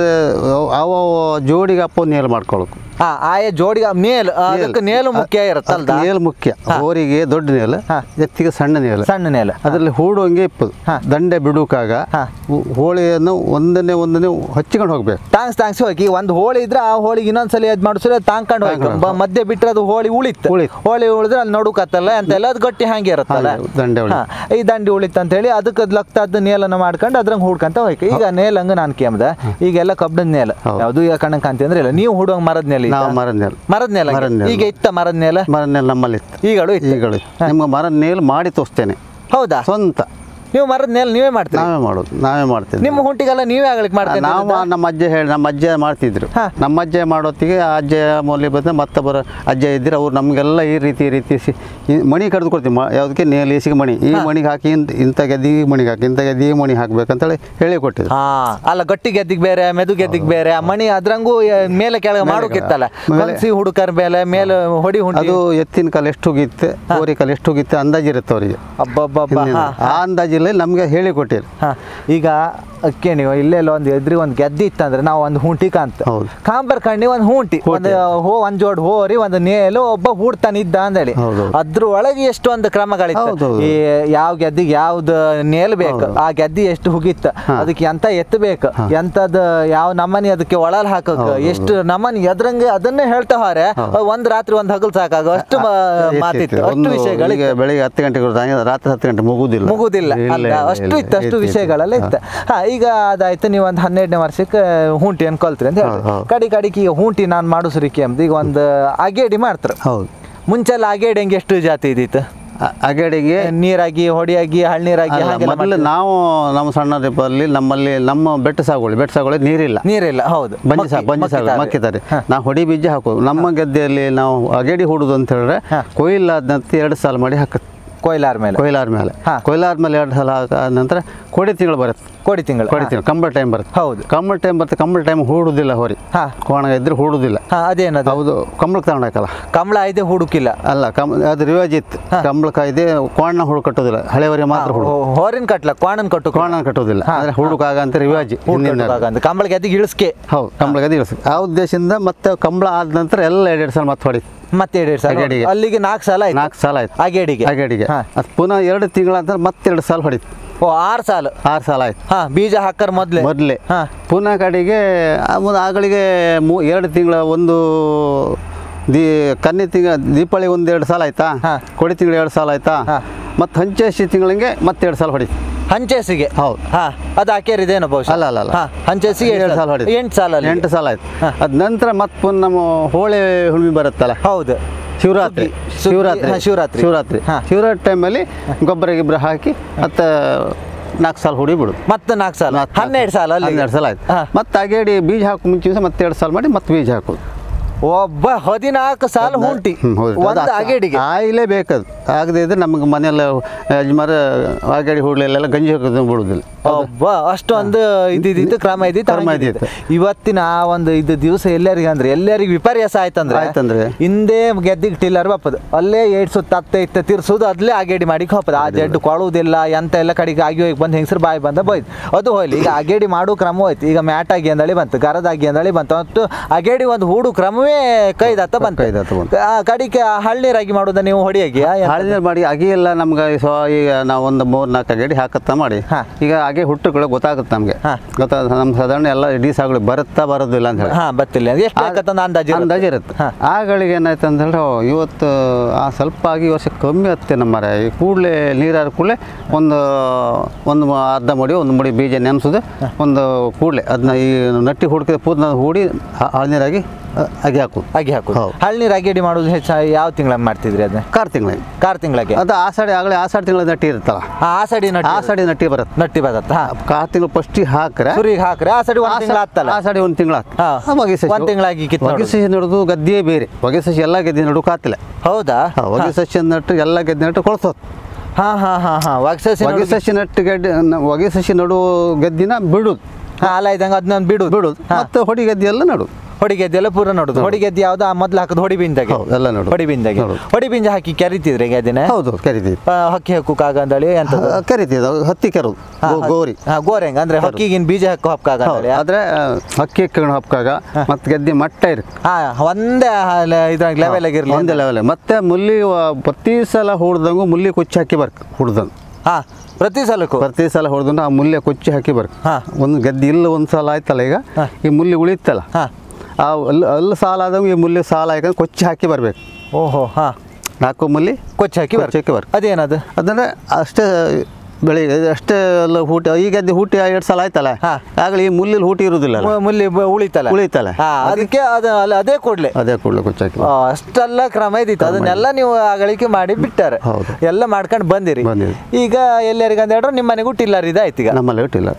ಅವ ಜೋಡಿಗೆ ಅಪ್ಪ ನೇಲ್ ಮಾಡ್ಕೊಳಕು ಹಾ ಆಯ ಜೋಡಿ ನೇಲ್ ಅದಕ್ಕೆ ನೇಲು ಮುಖ್ಯ ಇರುತ್ತಲ್ದ ನೇಲ್ ಮುಖ್ಯ ಹೋರಿಗೆ ದೊಡ್ಡ ನೇಲ್ ಹಾ. ಎತ್ತಿಗೆ ಸಣ್ಣ ನೇಲ್ ಸಣ್ಣ ನೇಲು ಅದರಲ್ಲಿ ಹೂಡುವಂಗೆ ಇಪ್ಪದು ಹಾ. ದಂಡೆ ಬಿಡುಕಾಗ ಹಾ. ಹೋ- ಹೋಳಿಯನ್ನು ಒಂದನೇ ಒಂದನೇ ಹಚ್ಚಿಕೊಂಡು ಹೋಗ್ಬೇಕು ತಾಂಗ್ಸ್ ತಾಂಗ್ಸಿ ಹೋಗಿ ಒಂದು ಹೋಳಿ ಇದ್ರೆ ಆ ಹೋಳಿಗೆ ಇನ್ನೊಂದ್ಸಲಿ ಅದ್ ಮಾಡಿಸಿದ್ರೆ ತಾಂಕೊಂಡು ಹೋಯ್ತು ತಾಂಕೊಂಡು ಬ- ಮಧ್ಯೆ ಬಿಟ್ರೆ ಅದು ಹೋಳಿ ಉಳಿತು ಉಳಿತು. ಹೋಳಿ ಉಳಿದ್ರೆ ಅಲ್ಲಿ ನಡುಕತ್ತಲ್ಲ ಅಂತೆಲ್ಲ ಅದು ಗಟ್ಟಿ ಹಂಗೆ ಇರುತ್ತಲ್ಲ ಹಾಗೆ, ದಂಡೆ ಉಳಿತು. ಹಾ, ಈ ದಂಡಿ ಉಳಿತು ಅಂತ ಹೇಳಿ ಅದಕ್ಕೆ ಅದ್ ಲಕ್ತದ್ದು ನೇಲನ್ನು ಮಾಡ್ಕೊಂಡು ಅದ್ರಂಗೆ ಹುಡ್ಕಂತ ಹೋಯ್ತು ಈಗ ನೇಲ್ ಹಂಗ ನಾನು ಕೇಮ್ದ ಈಗೆಲ್ಲ ಕಬ್ಬಣದ ನೇಲ ಹೌದು. ಯಾವುದು ಈಗ ಕಣ್ಣಂಗೆ ಕಾಂತಿ ಅಂದ್ರೆ ಇಲ್ಲ ನೀವು ಹುಡುಗ ಮರದ ನೇಲ ಇತ್ತ? ನಾವು ಮರದ ನೇಲ್ ಮರದ ನೇಲ ಮರದ ನೇಲ. ಈಗ ಇತ್ತ ಮರದ ನೇಲ ಮರದ ನೇಲ್ ನಮ್ಮಲ್ಲಿ ಇತ್ತು ಈಗಳು ಇತ್ತು ಈಗಳು ನಿಮ್ಗೆ ಮರದ ನೇಲ್ ಮಾಡಿ ತೋರಿಸ್ತೇನೆ ಹೌದಾ ಸ್ವಂತ ನೀವು ಮರದ ನೇಲ ನೀವೇ ಮಾಡ್ತೀರಿ ನಾವೇ ಮಾಡೋದು ನಾವೇ ಮಾಡ್ತೀವಿ ನಿಮ್ಮ ಹುಂಟಿಗೆಲ್ಲ ನೀವೇ ಆಗ್ಲಿಕ್ಕೆ ಮಾಡ್ತೀರಿ ನಾವು ನಮ್ಮ ಅಜ್ಜ ಹೇಳಿ ನಮ್ಮ ಅಜ್ಜ ಮಾಡ್ತಿದ್ರು ಹಾ. ನಮ್ಮ ಅಜ್ಜ ಮಾಡೋತ್ತಿಗೆ ಆ ಅಜ್ಜ ಮೌಲ್ಯ ಬಂದ ಮತ್ತೊಬ್ಬರ ಅಜ್ಜ ಇದ್ರೆ ಅವ್ರು ನಮಗೆಲ್ಲ ಈ ರೀತಿ ಈ ರೀತಿ ಸಿ- ಈ ಮಣಿ ಕಡ್ದು ಕೊಡ್ತೀವಿ ಮ- ಯಾವುದಕ್ಕೆ ನೇಲ್ ಏಸಿಗೆ ಮಣಿ ಈ ಮಣಿಗೆ ಹಾಕಿ ಇಂತ ಇಂಥ ಗೆದ್ದಿಗೆ ಮಣಿಗೆ ಹಾಕಿ ಇಂಥ ಗೆದ್ದಿಗೆ ಮಣಿ ಹಾಕ್ಬೇಕಂತೇಳಿ ಹೇಳಿ ಕೊಟ್ಟಿದ್ರು ಹಾ ಅಲ್ಲ ಗಟ್ಟಿ ಗೆದ್ದಿಗೆ ಬೇರೆ ಮೆದು ಗೆದ್ದಿಗೆ ಬೇರೆ ಆ ಮಣಿ ಅದ್ರಂಗೂ ಎ- ಮೇಲೆ ಕೆಳಗೆ ಮಾಡೋಕಿತ್ತಲ್ಲ ಮೇಲೆ- ಕನ್ಸಿ ಹುಡುಕರ್ ಮೇಲೆ ಮೇಲೆ ಹೊಡಿ ಹುಂಡಿ ಅದು ಎತ್ತಿನ ಕಾಲು ಎಷ್ಟು ಹೋಗಿತ್ತೆ ಹೋರಿ ಕಾಲು ಎಷ್ಟು ಹೋಗಿತ್ತೆ ಅಂದಾಜಿರುತ್ತೆ ಅವರಿಗೆ ಅಬ್ಬಬ್ಬಬ್ಬ ಹಾ ಆ ಅಂದಾಜಿಲ್ಲಿ ನಮಗೆ ಹೇಳಿ ಕೊಟ್ಟಿರು ಹಾ ಈಗ ಅಕ್ಕೆ ನೀವು ಇಲ್ಲೆಲ್ಲ ಒಂದು ಎದ್ರಿ ಒಂದು ಗೆದ್ದಿ ಇತ್ತಂದ್ರೆ ನಾವು ಒಂದು ಹುಂಟಿ ಕಾಂತ ಹೌದು. ಕಾಂಬರ್ ಕಣ್ಣಿ ಒಂದು ಹುಂಟಿ ಒಂದು ಹೋ ಒಂದ್ ಜೋಡ್ ಹೋರಿ ಒಂದು ನೇಲು ಒಬ್ಬ ಹೂಡ್ತಾನಿದ್ದ ಅಂದೇಳಿ ಹೌದು. ಅದ್ರ ಒಳಗೆ ಎಷ್ಟೊಂದು ಕ್ರಮಗಳಿತ್ತು ಹೌದು, ಹೌದು. ಈ ಯಾವ ಗೆದ್ದಿಗೆ ಯಾವ್ದು ನೇಲ್ ಬೇಕು ಆ ಗೆದ್ದಿ ಎಷ್ಟು ಹುಗಿತ್ತ ಅದಕ್ಕೆ ಎಂತ ಎತ್ತು ಬೇಕು ಎಂತದ ಯಾವ ನಮನಿ ಅದಕ್ಕೆ ಒಳಲ್ ಹಾಕಕ್ ಎಷ್ಟು ನಮನಿ ಎದ್ರಂಗೆ ಅದನ್ನೇ ಹೇಳ್ತಾವ್ರೆ ಒಂದ್ ರಾತ್ರಿ ಒಂದ್ ಹಗಲ್ ಸಾಕಾಗ ಅಷ್ಟು ಮ- ಮಾತಿತ್ತು ಅಷ್ಟು ಒಂದು ವಿಷಯಗಳಿತ್ತು ಈಗ ಬೆಳಿಗ್ಗೆ ಹತ್ತು ಗಂಟೆಗೆ ಹೊರಟಾಗ ರಾತ್ರಿ ಹತ್ತು ಗಂಟೆ ಮುಗುದಿಲ್ಲ ಮುಗುದಿಲ್ಲ ಇಲ್ಲ, ಅಲ್ಲ ಇಲ್ಲ, ಅಷ್ಟು ಇಲ್ಲ, ಇತ್ತು ಅಷ್ಟು ಇತ್ತು, ವಿಷಯಗಳೆಲ್ಲ ಇತ್ತು. ಇತ್ತು ಹಾ ಈಗ ಅದಾಯ್ತು ನೀವು ಒಂದು ಹನ್ನೆರಡನೇ ವರ್ಷಕ್ಕೆ ಹುಂಟಿ ಅನ್ ಕಲ್ತ್ರಿ ಅಂತ ಹೇಳಿ ಹೌದು, ಹೌದು. ಕಡಿ ಕಡಿಗೆ ಈಗ ಹುಂಟಿ ನಾನು ಮಾಡಿಸ್ರಿಕೆ ಅಂತ ಈಗ ಒಂದು ಅಗೇಡಿ ಮಾಡ್ತಾರೆ ಹೌದು ಮುಂಚೆಲ್ಲ ಅಗೇಡಿ ಹೆಂಗೆ ಎಷ್ಟು ಜಾತಿ ಇದ್ದಿತ್ತು ಅ- ಅಗಡಿಗೆ ನೀರಾಗಿ ಹೊಡಿಯಾಗಿ ಹಳ್ನೀರಾಗಿ ಅಲ್ಲ, ಹಾಗೆಲ್ಲ ಮೊದಲು ಮಾಡ್ತಿದ್ರು. ನಾವು ನಮ್ಮ ಸಣ್ಣ ದೀಪದಲ್ಲಿ ನಮ್ಮಲ್ಲಿ ನಮ್ಮ ಬೆಟ್ಟ ಸಾಗುವಳಿ ಬೆಟ್ಟ ಸಾಗುವಳಿ ನೀರಿಲ್ಲ ನೀರಿಲ್ಲ ಹೌದು ಬಂಜಿ ಸಾ ಮಕ್ಕಿ- ಬಂಜಿ ಸಾಗು ಮಕ್ಕಿತಾರೆ. ಮಕ್ಕಿತಾರೆ ಹಾ. ನಾವು ಹೊಡಿ ಬೀಜ ಹಾಕೋದು ನಮ್ಮ ಗದ್ದೆಯಲ್ಲಿ ನಾವು ಅಗಡಿ ಹೂಡುದು ಅಂತ ಹೇಳಿದ್ರೆ ಹಾ. ಕೊಯ್ಲಾದ ಎರಡು ಸಾಲ ಮಾಡಿ ಹಾಕತ್ ಕೊಯ್ಲಾರ್ ಮೇಲೆ ಕೊಯ್ಲಾದ ಮೇಲೆ ಹಾ. ಕೊಯ್ಲಾದ ಮೇಲೆ ಎರಡು ಸಲ ಆದ ನಂತರ ಕೋಡಿ ತಿಂಗಳು ಬರುತ್ತೆ ಕೋಡಿ ತಿಂಗಳು ಕೋಡಿ ತಿಂಗಳು ಕಂಬಳ ಟೈಮ್ ಬರುತ್ತೆ ಹೌದು ಕಂಬಳ ಟೈಮ್ ಬರುತ್ತೆ ಕಂಬಳ ಟೈಮ್ ಹೂಡುದಿಲ್ಲ ಹೊರಿ ಹಾ ಕೋಣ ಇದ್ರೆ ಹೂಡುದಿಲ್ಲ ಹಾ ಅದೇನದು ಹೌದು ಕಂಬಳಕ್ಕೆ ತಗೊಂಡಾಕಲ್ಲ ಕಮಲ ಐದೆ ಹುಡುಕಿಲ್ಲ ಅಲ್ಲ ಕಮ್ ಅದು ರಿವಾಜ್ ಇತ್ತು ಕಂಬಳಕ್ಕೆ ಇದೆ ಕೋಣ ಹುಡು ಕಟ್ಟೋದಿಲ್ಲ ಹಳೆಯವರಿಗೆ ಮಾತ್ರ ಹುಡು ಹೋ- ಹೋರಿನ ಕಟ್ಲ ಕ್ವಾಣನ್ ಕಟ್ಟು ಕೋಣ ಕಟ್ಟೋದಿಲ್ಲ ಅಂದ್ರೆ ಹುಡುಕಾಗ ಅಂತ ರಿವಾಜ್ ಹಿಂದಿನ ಅಂತ ಕಂಬಳಿಗೆ ಎದ್ದಿಗೆ ಇಳಿಸ್ಕೆ ಹೌದು ಕಂಬಳಗದಿ ಇಳಿಸಿ ಆ ಉದ್ದೇಶದಿಂದ ಮತ್ತೆ ಕಂಬಳ ಆದ ನಂತರ ಎಲ್ಲ ಎರಡೆರಡು ಸಲ ಮತ್ತೆ ಹೊಡಿ ಮತ್ತೆ ಎರಡು ಸಲ ಅಗೇಡಿಗೆ. ಅಲ್ಲಿಗೆ ನಾಲ್ಕು ಸಲ ಆಯ್ತು ನಾಲ್ಕು ಸಾಲ ಆಯ್ತು ಅಗೇಡಿಗೆ ಅಗಡಿಗೆ ಹಾ. ಅದು ಪುನಃ ಎರಡು ತಿಂಗಳ ನಂತರ ಮತ್ತೆ ಎರಡು ಸಾಲ ಹೊಡಿತು ಓ ಆರು ಸಾಲು ಆರು ಸಾಲ ಆಯ್ತು ಹಾ ಬೀಜ ಹಾಕರ್ ಮೊದ್ಲೇ ಮೊದಲೇ ಹಾ ಪುನಃ ಕಡೆಗೆ ಆ ಮುಂದೆ ಆಗಳಿಗೆ ಮೂ ಎರಡು ತಿಂಗಳ ಒಂದು ದೀ ಕನ್ನಿ ತಿಂಗಳ ದೀಪಾವಳಿ ಒಂದು ಎರಡು ಸಾಲ ಆಯ್ತಾ ಹಾ. ಕೊಡಿ ತಿಂಗಳು ಎರಡು ಸಾಲ ಆಯ್ತಾ ಹಾ. ಮತ್ತು ಹಂಚೇಸಿ ತಿಂಗಳಿಗೆ ಮತ್ತೆ ಎರಡು ಸಾಲ ಹೊಡಿತು ಹಂಚೇಸಿಗೆ ಹೌದು. ಹಾ ಅದು ಹಾಕ್ಯಾರಿದೇನೋ ಬಹುಶಃ ಅಲ್ಲ, ಅಲ್ಲ, ಅಲ್ಲ. ಹಾ ಹಂಚೇಸಿಗೆ ಎರಡು ಸಾಲ ಹೊಡಿತು ಎಂಟು ಸಾಲ ಎಂಟು ಸಾಲ ಆಯ್ತು ಹಾ. ಅದ ನಂತರ ಮತ್ತೆ ಪುನಃ ನಮ್ಮ ಹೋಳಿ ಹುಣ್ಣಿಮೆ ಬರುತ್ತಲ್ಲ ಹೌದು ಶಿವರಾತ್ರಿ ಸುಗ್ಗಿ- ಸುಗ್ಗಿ- ಶಿವರಾತ್ರಿ ಹಾ, ಶಿವರಾತ್ರಿ. ಶಿವರಾತ್ರಿ ಹಾ. ಶಿವರಾತ್ರಿ ಟೈಮಲ್ಲಿ ಗೊಬ್ಬರ ಗಿಬ್ಬರ ಹಾಕಿ ಮತ್ತೆ ನಾಲ್ಕು ಸಾಲ ಹುಡಿ ಬಿಡು ಮತ್ತೆ ನಾಲ್ಕು ಸಾಲ ಹನ್ನೆರಡು ಸಾಲ ಅಲ್ಲಿ ಹನ್ನೆರಡು ಸಲ ಆಯ್ತು ಹಾ. ಮತ್ತೆ ಅಗೇಡಿ ಬೀಜ ಹಾಕೋ ಮುಂಚೆ ದಿವಸ ಮತ್ತೆ ಎರಡು ಸಾಲ ಮಾಡಿ ಮತ್ತೆ ಬೀಜ ಹಾಕೋದು ಒಬ್ಬ ಹದಿನಾಲ್ಕು ಸಾಲ ಹುಂಟಿ ಹ್ಮ್, ಹೌದು. ಒಂದು ಅದು ಅಗೇಡಿಗೆ ಆಯಿಲೇ ಬೇಕದು ಆಗದೆ ಇದ್ರೆ ನಮಗೆ ಮನೆಯೆಲ್ಲ ಯಜಮಾನ ಅಗೇಡಿ ಹುಡ್ಲೆಲ್ಲ ಗಂಜಿ ಹಾಕೋದು ಬಿಡುದಿಲ್ಲ ಒಬ್ಬ ಅಷ್ಟೊಂದು ಇದ್ದಿದ್ದು ಕ್ರಮ ಇದ್ದಿತ್ತು ಕ್ರಮ ಹಂಗಿದ್ದು. ಇದ್ದಿತ್ತು. ಇವತ್ತಿನ ಆ ಒಂದು ಇದು ದಿವಸ ಎಲ್ಲರಿಗೆ ಅಂದ್ರೆ ಎಲ್ಲರಿಗೆ ವಿಪರ್ಯಾಸ ಆಯ್ತಂದ್ರೆ ಆಯ್ತಂದ್ರೆ? ಹಿಂದೆ ಗೆದ್ದಿಗೆ ಟಿಲ್ಲರ್ ಬಪ್ಪದು ಅಲ್ಲೇ ಏಟ್ ಸುತ್ತ ಹತ್ತೆ ಇತ್ತ ತಿರ್ಸೋದು ಅದ್ಲೇ ಅಗೇಡಿ ಮಾಡಿ ಹೋಗ್ತದೆ ಆ ಜಡ್ಡು ಕೊಳುವುದಿಲ್ಲ ಎಂತ ಎಲ್ಲ ಕಡೆಗೆ ಆಗಿ ಹೋಗಿ ಬಂದು ಹೆಂಗಸರು ಬಾಯಿ ಬಂದ ಬೋಯ್ತು ಅದು ಹೋಯ್ಲಿ ಈಗ ಅಗೇಡಿ ಮಾಡೋ ಕ್ರಮ ಹೋಯ್ತು ಈಗ ಮ್ಯಾಟ್ ಆಗಿ ಅಂದಳಿ ಬಂತು ಗರದಾಗಿ ಅಂದಳಿ ಬಂತು ಮತ್ತು ಅಗೇಡಿ ಒಂದು ಹೂಡು ಕ್ರಮವೇ ಕೈದತ್ತ ಬಂತು ಕೈದತ್ತ ಬಂತು. ಆ ಕಡಿಕೆ ಹಳ್ಳಿರಾಗಿ ಮಾಡೋದ ನೀವು ಹೊಡಿಯಾಗಿ ಹಾಳಿನ ಮಾಡಿ ಅಗಿ ಎಲ್ಲ ನಮ್ಗೆ ಸೊ ಈಗ ನಾವು ಒಂದು ಮೂರು ನಾಲ್ಕು ಅಗೇಡಿ ಹಾಕತ್ತಾ ಮಾಡಿ ಹಾ. ಈಗ ಹಾಗೆ ಹುಟ್ಟುಗಳು ಗೊತ್ತಾಗುತ್ತೆ ನಮಗೆ ಹಾ. ಗೊತ್ತಾಗ ನಮ್ಮ ಸಾಧಾರಣ ಎಲ್ಲ ಇಡೀ ಸಾಗುಗಳು ಬರುತ್ತಾ ಬರೋದಿಲ್ಲ ಅಂತ ಹೇಳಿ ಹಾ ಬತ್ತಿಲ್ಲ ಎಷ್ಟು ಬೇಕಂತ ಅಂದಾಜು ಇರುತ್ತೆ. ಅಂದಾಜು ಇರುತ್ತೆ ಹಾ. ಆಗಳಿಗೆ ಏನಾಯ್ತು ಅಂತ ಹೇಳಿದ್ರೆ ಓ, ಇವತ್ತು ಆ ಸ್ವಲ್ಪ ಆಗಿ ಈ ವರ್ಷ ಕಮ್ಮಿ ಹತ್ತೆ ನಮ್ಮ ಮರ ಈ ಕೂಡಲೇ ನೀರಾದ ಕೂಡಲೇ ಒಂದು ಒಂದು ಮ- ಅರ್ಧ ಮುಡಿ ಒಂದು ಮುಡಿ ಬೀಜ ನೆನೆಸೋದು ಒಂದು ಕೂಡಲೇ ಅದನ್ನ ಈ ನಟ್ಟಿ ಹುಡುಕಿದ ಪೂರ್ಣ ಹೂಡಿ ಹ- ಹಳನೀರಾಗಿ ಅ- ಅಗಿ ಹಾಕೋದು ಅಗಿ ಹಾಕುದು ಹೌದು. ಹಳ್ನೀರ್ ಅಗೇಡಿ ಮಾಡೋದು ಹೆಚ್ಚು ಯಾವ ತಿಂಗಳ ಮಾಡ್ತಿದ್ರಿ ಅದನ್ನ ಕಾರ್ ತಿಂಗಳಿಗೆ ಕಾರ್ ತಿಂಗಳಿಗೆ ಅದು ಆಷಾಢಿ ಆಗಲೇ ಆಷಾಢ ತಿಂಗಳ ನಟ್ಟಿ ಇರುತ್ತಲ್ಲ ಆಸಡಿ ನಟ್ಟಿ ಆಷಾಢಿ ನಟ್ಟಿ ಬರುತ್ತೆ ನಟ್ಟಿ ಬದತ್ತ ಹಾ ಕಾರ್ ತಿಂಗಳು ಫಸ್ಟಿಗೆ ಹಾಕ್ರೆ ಸುರಿಗೆ ಹಾಕ್ರೆ ಆಸಡಿ ಒಂದ್ ತಿಂಗಳ ಆತ್ತಲ್ಲ ಆಷಾಢಿ ಒಂದು ತಿಂಗಳ ಹಾ. ಒಂದ್ ತಿಂಗ್ಳಾಗಿ ಕಿತ್ತು ಹೊಗೆ ನೋಡು. ಸಸಿ ನಡೆದು ಗದ್ದೆ ಬೇರೆ ಹೊಗೆ ಸಸಿ ಎಲ್ಲ ಗೆದ್ದೆ ನಡುಕಾತಿಲ್ಲ ಹೌದಾ ಹೊಗೆ ಸಸಿ ನಟ್ಟು ಎಲ್ಲ ಗೆದ್ದೆ ನಟ್ಟು ಕೊಳ್ಸೋದು ಹಾ ಹಾ ಹಾ ಹಾ ವಾಕ್ಸಸಿ ಹೊಗೆ ಸಸಿ ನಟ್ಟು ಗಡ್ಡೆ ನ- ಹೊಗೆ ಸಸಿ ನಡುವ ಗದ್ದಿನ ಬಿಡುದು ಹಾ ಅಲ್ಲ ಇದ್ದಂಗೆ ಅದನ್ನ ಬಿಡುದು ಬಿಡುದು ಹಾ. ಮತ್ತೆ ಹೊಡಿ ಗದ್ದೆ ಎಲ್ಲ ನಡುದು ಹೊಡಿ ಗೆದ್ದೆ ಎಲ್ಲ ಪೂರ ನೋಡುದು ಹೊಡಿ ಗೆದ್ದೆ ಯಾವ್ದು ಆ ಮೊದ್ಲು ಹಾಕದ್ ಹೊಡಿ ಬಿಂದಾಗೆ ಹೌದು, ಎಲ್ಲ ನೋಡುದು. ಹೊಡಿ ಬಿಂದಾಗೆ ನೋಡುದು. ಹೊಡಿ ಬಿಂಜ ಹಾಕಿ ಕೆರಿತಿದ್ರೆ ಗೆದ್ದಿನ ಹೌದು ಕರಿತೀವಿ ಹಕ್ಕಿ ಹಕ್ಕು ಕಾಗಂದಳಿ ಅಂತ ಕರಿತೀವಿ ಅದು ಹತ್ತಿ ಕೆರೋದು ಗೋ- ಗೋರಿ ಹಾ ಗೋರೆಂಗ್ ಅಂದ್ರೆ ಹಕ್ಕಿಗಿನ್ ಬೀಜ ಹಕ್ಕು ಹಕ್ಕ ಹೌದು ಆಗಂದಳಿ ಆದ್ರೆ ಅಕ್ಕಿ ಹಾಕೊಂಡು ಹಪ್ಪಾಗ ಮತ್ತೆ ಗದ್ದೆ ಮಟ್ಟ ಇರುತ್ತೆ ಹಾ ಒಂದೇ ಇದ್ರಾಗ ಲೆವೆಲ್ ಆಗಿರ್ಲಿ ಒಂದೇ ಲೆವೆಲ್ ಮತ್ತೆ ಮುಲ್ಲಿ ವ- ಪ್ರತಿ ಸಲ ಹೊಡ್ದಂಗು ಮುಲ್ಲಿ ಕೊಚ್ಚಿ ಹಾಕಿ ಬರ್ಕ ಹುಡ್ದಂಗೆ ಹಾ ಪ್ರತಿ ಸಲಕ್ಕೂ ಪ್ರತಿ ಸಲ ಹೊಡೆದು ಆ ಮುಲ್ಲೆ ಕೊಚ್ಚಿ ಹಾಕಿ ಬರ್ಕ ಹಾ. ಒಂದು ಗದ್ದೆ ಇಲ್ಲ ಒಂದು ಸಲ ಆಯ್ತಲ್ಲ ಈಗ ಹಾ. ಈ ಮುಲ್ಲಿ ಉಳಿತಲ್ಲ ಹಾ ಆ ಅಲ್ಲಿ ಅಲ್ಲಿ ಸಾಲ ಆದಂಗೆ ಈ ಮುಲ್ಲಿ ಸಾಲ ಹಾಕೊಂಡು ಕೊಚ್ಚಿ ಹಾಕಿ ಬರ್ಬೇಕು ಓಹೋ ಹಾ ನಾಲ್ಕು ಮುಲ್ಲಿ ಕೊಚ್ಚಿ ಹಾಕಿ ಕೊಚ್ಚಿ ಹಾಕಿ ಬರ್ಕ ಅದೇನದು ಅದಂದ್ರೆ ಅಷ್ಟೇ ಬೆಳೆ ಅಷ್ಟೇ ಎಲ್ಲ ಹೂಟಿ ಈ ಗದ್ದೆ ಹೂಟಿ ಎರಡು ಸಲ ಆಯ್ತಲ್ಲ ಹಾ. ಆಗಲಿ ಈ ಮುಲ್ಲಿ ಹೂಟಿ ಇರುವುದಿಲ್ಲ ಅಲ್ಲ. ಮು- ಮುಲ್ಲಿ ಬ- ಉಳಿತಲ್ಲ ಉಳಿತಲ್ಲ. ಹಾ ಅದಕ್ಕೆ ಅದು ಅಲ್ಲ ಅದೇ ಕೊಡ್ಲೆ ಅದೇ ಕೂಡಲೇ ಕೊಚ್ಚಿ ಹಾಕಿ ಆ, ಅಷ್ಟೆಲ್ಲ ಕ್ರಮ ಇದ್ದಿತ್ತು ಅದನ್ನೆಲ್ಲ ನೀವು ಆಗಳಿಕೆ ಮಾಡಿ ಬಿಟ್ಟಾರೆ ಹೌದು. ಎಲ್ಲ ಮಾಡ್ಕೊಂಡು ಬಂದಿರಿ ಬಂದಿರಿ. ಈಗ ಎಲ್ಲರಿಗ ಅಂತ ಹೇಳಿದ್ರೆ ನಿಮ್ಮ ಮನೆಗೂ ಟಿಲ್ಲರ್ ಇದಾಯ್ತು ಈಗ ನಮ್ಮಲ್ಲಿ ಇಟ್ಟಿಲ್ಲ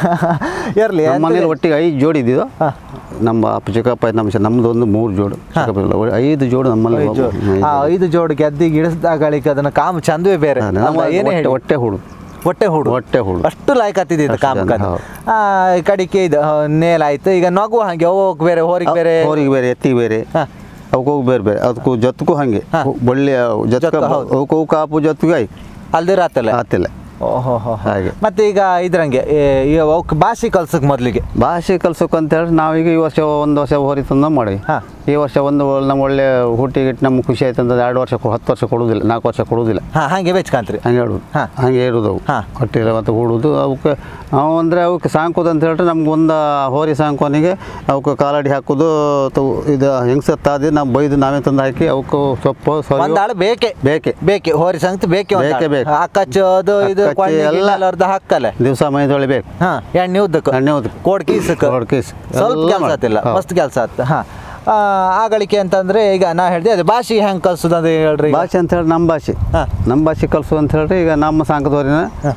ಇರ್ಲಿ ನಮ್ಮ ಮನೇಲಿ ಒಟ್ಟಿಗೆ ಐದು ಜೋಡಿ ಇದ್ದಿದ್ದು ಹಾ. ನಮ್ಮ ಅಪ್ಪ ಚಿಕ್ಕಪ್ಪ ನಮ್ಮ ಶ- ನಮ್ದು ಒಂದು ಮೂರು ಜೋಡು ಚಿಕ್ಕಪ್ಪ ಇಲ್ಲ, ಒಳ್ಳೆ ಐದು ಜೋಡು ನಮ್ಮಲ್ಲಿ ಐದು ಜೋಡು. ಐದು ಆ ಜೋಡು. ಐದು ಜೋಡು ಗೆದ್ದಿಗೆ ಇಳಿಸ್ದಾಗಳಿಕೆ ಅದನ್ನ ಕಾಮ ಚಂದವೇ ಬೇರೆ ಅದೇ, ನಮ್ಮ ಅಲ್ವಾ? ಏನೇ ಹೊಟ್ಟೆ- ಹೇಳಿ ಹೊಟ್ಟೆ ಹುಡು ಹೊಟ್ಟೆ ಹುಡು ಹೊಟ್ಟೆ ಹುಡು ಅಷ್ಟು ಲಾಯ್ಕ್ ಹತ್ತಿದ್ದು ಅಷ್ಟು ಕಾಮಕ್ಕ ಜನ, ಹೌದು. ಕಡಿಕೆ ಇದು ಆ, ನೇಲ್ ಆಯ್ತು ಈಗ ನಗು ಹಂಗೆ ಹೋಗ್ ಬೇರೆ ಹೋರಿಗೆ ಬೇರೆ ಅವ್ರಿಗೆ ಬೇರೆ ಎತ್ತಿಗೆ ಬೇರೆ ಹಾ. ಅವಕ್ಕೆ ಹೋಗಿ ಬೇರೆ ಬೇರೆ ಅದಕ್ಕೂ ಜೊತ್ಗೂ ಹಂಗೆ ಹಾ. ಬಳ್ಳಿ ಜೊತ್ಕ ಜೊತ್ಕ, ಹೌದು. ಅವಕ್ಕೆ ಅವಕ್ಕೆ ಆಪು ಜೊತ್ಗೆ ಆಯ್ತು ಅಲ್ದಿರ ಆತಲ್ಲ ಆತಿಲ್ಲ ಓಹೋ ಹೋ ಹಾಗೆ. ಮತ್ತೆ ಈಗ ಇದ್ರಂಗೆ ಏ, ಈ ಅವಕ್ಕೆ ಭಾಷೆ ಕಲ್ಸಕ್ ಮೊದ್ಲಿಗೆ ಭಾಷೆ ಕಲ್ಸೋಕೆ ಅಂತ ಹೇಳಿ ನಾವೀಗ ಈ ವರ್ಷ ಒಂದು ವರ್ಷ ಹೋರಿ ತಂದು ಮಾಡಿ ಹಾ. ಈ ವರ್ಷ ಒಂದು ನಮ್ಮ ಒಳ್ಳೆ ಹುಟ್ಟಿಗಿಟ್ಟು ನಮ್ಗೆ ಖುಷಿ ಆಯ್ತು ಅಂತಂದ್ರೆ ಎರಡು ವರ್ಷ ಕೊ- ಹತ್ತು ವರ್ಷ ಕೊಡುವುದಿಲ್ಲ ನಾಲ್ಕು ವರ್ಷ ಕೊಡುವುದಿಲ್ಲ ಹಾ ಹಂಗೆ ಬೆಚ್ಕಂತ್ರಿ ಹಂಗೆ ಹೇಳುದು ಹಾ. ಹಂಗೆ ಇರೋದು ಅವು ಹಾ. ಹೊಟ್ಟೆಲ್ಲ ಮತ್ತು ಹೂಡುದು ಅವಕ್ಕೆ ನಾವು ಅಂದರೆ ಅವಕ್ಕೆ ಸಾಂಕೋದು ಅಂತ ಹೇಳಿದ್ರೆ ನಮ್ಗೆ ಒಂದು ಹೋರಿ ಸಾಂಕೋನಿಗೆ ಅವಕ್ಕೆ ಕಾಲಡಿ ಹಾಕೋದು ತು- ಇದು ಹೆಂಗ್ಸತ್ತಾದಿ ನಾವು ಬೈದು ನಾವೇ ತಂದು ಹಾಕಿ ಅವಕ್ಕೆ ಸೊಪ್ಪು ಸೊರಿ ಒಂದಾಳು ಬೇಕೆ ಬೇಕೆ ಬೇಕೆ ಹೋರಿ ಸಂಗತಿ ಬೇಕೆ ಒಂದಾಳು. ಬೇಕೆ ಬೇಕು. ಅಕ್ಕಚ್ಚು ಅದು ಇದು ಅಕ್ಕಚ್ಚು ಕೊಂಡಿ ಎಲ್ಲ. ಗಿಣ್ಣೆಲ್ಲ ಅರ್ಧ ಹಾಕಲ್ಲ ದಿವಸ ಮೈ ತೊಳಿಬೇಕು ಹಾ ಎಣ್ಣೆ ಉದ್ದಕ್ಕೆ ಎಣ್ಣೆ ಉದ್ದಕ್ಕೆ. ಕೋಡ್ ಕೀಸಕ್ಕೆ ಕೋಡ್ ಕೀಸ್. ಸ್ವಲ್ಪ ಎಲ್ಲ ಕೆಲಸ ಮಾಡಿ. ಆತಿಲ್ಲ ಹೌದು. ಮಸ್ತ್ ಕೆಲಸ ಆತ ಹಾ ಆ, ಆಗಳಿಕೆ ಅಂತಂದ್ರೆ ಈಗ ನಾ ಹೇಳ್ದೆ ಅದೇ ಭಾಷೆ ಹೆಂಗ್ ಕಲ್ಸುದು ಅಂತ ಹೇಳ್ರಿ ಈಗ. ಭಾಷೆ ಅಂತ ಹೇಳಿ ನಮ್ಮ ಭಾಷೆ ಹಾ. ನಮ್ಮ ಭಾಷೆ ಕಲಿಸು ಅಂತ ಹೇಳ್ರಿ ಈಗ ನಮ್ಮ ಸಾಂಕದವರಿನ ಹಾ.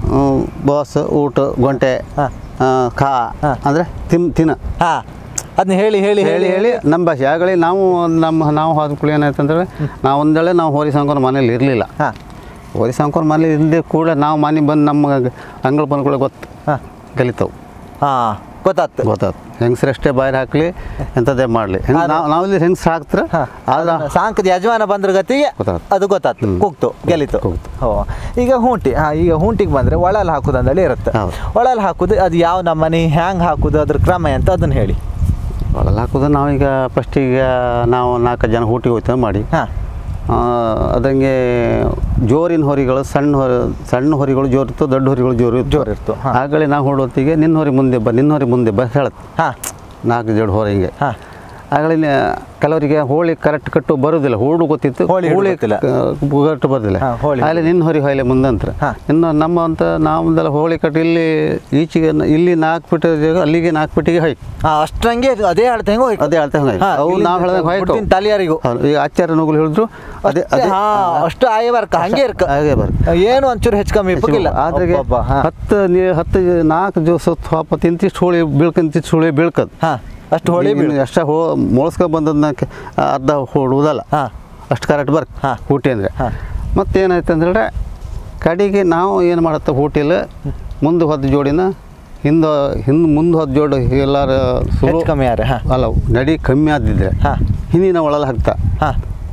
ಬಾಸ್ ಊಟ ಗೊಂಟೆ ಹಾ. ಆ, ಖಾ ಹಾ. ಅಂದರೆ ತಿನ್ ತಿನ್ನ ಹಾ ಅದನ್ನ ಹೇಳಿ ಹೇಳಿ ಹೇಳಿ ಹೇಳಿ ನಮ್ಮ ಭಾಷೆ ಆಗಲಿ ನಾವು ನಮ್ಮ ನಾವು ಹೋದ ಏನಾಯ್ತು ಅಂತಂದ್ರೆ ನಾವು ಒಂದೇಳೆ ನಾವು ಹೋರಿ ಸಾಂಕೋರ್ ಮನೇಲಿ ಇರಲಿಲ್ಲ ಹಾ ಹೋರಿ ಸಾಂಕೋರ್ ಮನೇಲಿ ಇಲ್ಲದೆ ಕೂಡ ನಾವು ಮನೆ ಬಂದು ನಮ್ಮ ಅಂಗಳ ಬಂದ್ಕೊಳ್ಳೋ ಗೊತ್ತು ಹಾ ಕಲಿತಾವು ಹಾ ಗೊತ್ತಾತು ಗೊತ್ತಾಯ್ತು ಹೆಂಗಸ್ರಷ್ಟೇ ಬಾಯ್ರು ಹಾಕ್ಲಿ ಎಂಥದ್ದೇ ಮಾಡಲಿ ಅದು- ನಾವು ನಾವಿಲ್ಲಿ ಹೆಂಗಸ್ರು ಹಾಕ್ತಾರೆ ಹಾ. ಆದ್ರೆ ಅದನ್ನ ಸಾಂಕದ ಯಜಮಾನ ಬಂದ್ರ ಗತಿಗೆ ಗೊತ್ತಾತು. ಅದು ಗೊತ್ತಾತು ಹ್ಮ್. ಕೂಗ್ತು ಗೆಲಿತು ಕೂಗ್ತು. ಹೋ ಈಗ ಹೂಂಟಿ ಹಾ ಈಗ ಹೂಂಟಿಗೆ ಬಂದ್ರೆ ಒಳಲ್ ಹಾಕುದು ಅಂದೇಳಿ ಇರುತ್ತೆ ಹೌದು. ಒಳಲ್ ಹಾಕುದು ಅದು ಯಾವ ನಮ್ಮನೆ ಹ್ಯಾಂಗ್ ಹಾಕುದು ಅದ್ರ ಕ್ರಮ ಅಂತ ಅದನ್ನ ಹೇಳಿ ಒಳಗೆ ಹಾಕೋದು ನಾವೀಗ ಫಸ್ಟಿಗೆ ನಾವು ನಾಲ್ಕು ಜನ ಊಟಿಗೆ ಹೋಗ್ತೇವೆ ಮಾಡಿ ಹಾ ಆ, ಅದಂಗೆ ಜೋರಿನ ಹೊರಿಗಳು ಸಣ್ಣ ಹೊರ ಸಣ್ಣ ಹೊರಿಗಳು ಜೋರು ಇತ್ತು ದೊಡ್ಡ ಹೊರಿಗಳು ಜೋರು ಇತ್ತು ಜೋರು ಇರ್ತು, ಹಾ. ಆಗಲೇ ನಾವು ಹೊಡೋತ್ತಿಗೆ ನಿನ್ನ ಹೊರಿ ಮುಂದೆ ಬಾ ನಿನ್ನ ಹೊರಿ ಮುಂದೆ ಬಾ ಹೇಳತ್ತೆ ಹಾ ನಾಲ್ಕು ಜೋಡು ಹೊರ ಹಿಂಗೆ ಹಾ ಆಗಲೇ ಕೆಲವರಿಗೆ ಹೋಳಿ ಕರೆಕ್ಟ್ ಕಟ್ಟು ಬರೋದಿಲ್ಲ ಹೂಡು ಗೊತ್ತಿತ್ತು ಹೋಳಿ ಹಿಡ್ದು ಗೊತ್ತಿಲ್ಲ. ಕಟ್ಟು ಬರೋದಿಲ್ಲ ಹಾ, ಹೋಳಿ. ಅಲ್ಲಿ ನಿನ್ನ ಹೊರಿ ಹೊಯ್ಲೆ ಮುಂದಂತ್ರ ಹಾ. ಇನ್ನು ನಮ್ಮ ಅಂತ ನಾವಂದೆಲ್ಲ ಹೋಳಿ ಕಟ್ಟು ಇಲ್ಲಿ ಈಚೆಗೆ ನ- ಇಲ್ಲಿ ನಾಲ್ಕು ಫೀಟ್ ಜಾಗ ಅಲ್ಲಿಗೆ ನಾಲ್ಕು ಫೀಟಿಗೆ ಹೋಯ್ತು ಹಾ ಅಷ್ಟಂಗೆ ಅದೇ ಹೇಳ್ತಾ ಹೆಂಗೋ ಹೋಯ್ತು. ಅದೇ ಅಳ್ತಾ ಹಂಗೆ ಹಾ, ಅವು ಇಲ್ಲಿಂದ ನಾವು ಹೇಳ್ದಂಗೆ ಹೋಯ್ತು ಹುಟ್ಟಿನ ತಲಿಯಾರಿಗೂ. ಹೌದು, ಈಗ ಆಚಾರ್ಯ ನುಗ್ಲು ಹೇಳಿದ್ರು ಅದೇ ಅಷ್ಟೇ, ಅದೇ ಹಾ ಅಷ್ಟು ಆಯ ಬರ್ಕ ಹಂಗೆ ಇರ್ಕ ಹಾಗೆ ಬರ್ಕ ಏನು ಒಂಚೂರು ಹೆಚ್ಚು ಕಮ್ಮಿ ಇಪ್ಪಕ್ಕಿಲ್ಲ ಆದ್ರೆ ಅಬ್ಬಬ್ಬಾ, ಹಾ. ಹತ್ತು ನೀ ಹತ್ತು ನಾಲ್ಕು ದಿವಸ ಹಾಪ ತಿಂತಿಷ್ಟು ಹೋಳಿ ಬೀಳ್ಕಂತಿಷ್ಟು ಹೋಳಿ ಬೀಳ್ಕದ್ ಹಾ ಅಷ್ಟು ಹೊಳಿ ಬೀಳು. ಅಷ್ಟ ಹೋ ಮೊಳಸ್ಕೊಂಡು ಬಂದದನ್ನ ಕೆ- ಅರ್ಧ ಹೊಡುವುದಲ್ಲ ಹಾ ಅಷ್ಟು ಕರೆಕ್ಟ್ ಬರ್ಕ್ ಹಾ. ಹೂಟಿ ಅಂದರೆ ಹಾ. ಮತ್ತೇನಾಯ್ತು ಅಂದ್ರೆ ಕಡೆಗೆ ನಾವು ಏನು ಮಾಡತ್ತ ಹೂಟಿಲ್ಲ ಮುಂದೆ ಹೊದ್ದು ಜೋಡಿನ ಹಿಂದೆ ಹಿಂದೆ ಮುಂದೆ ಹೊದ್ದು ಜೋಡಿ ಎಲ್ಲಾರ ಸುರು ಹೆಚ್ಚು ಕಮ್ಮಿ ಯಾರು ಹಾ ಅಲ್ಲ ನಡಿ ಕಮ್ಮಿ ಆದಿದ್ರೆ ಹಾ ಹಿಂದಿನ ಒಳಲ್ಲ ಹಾಕ್ತಾ ಹಾ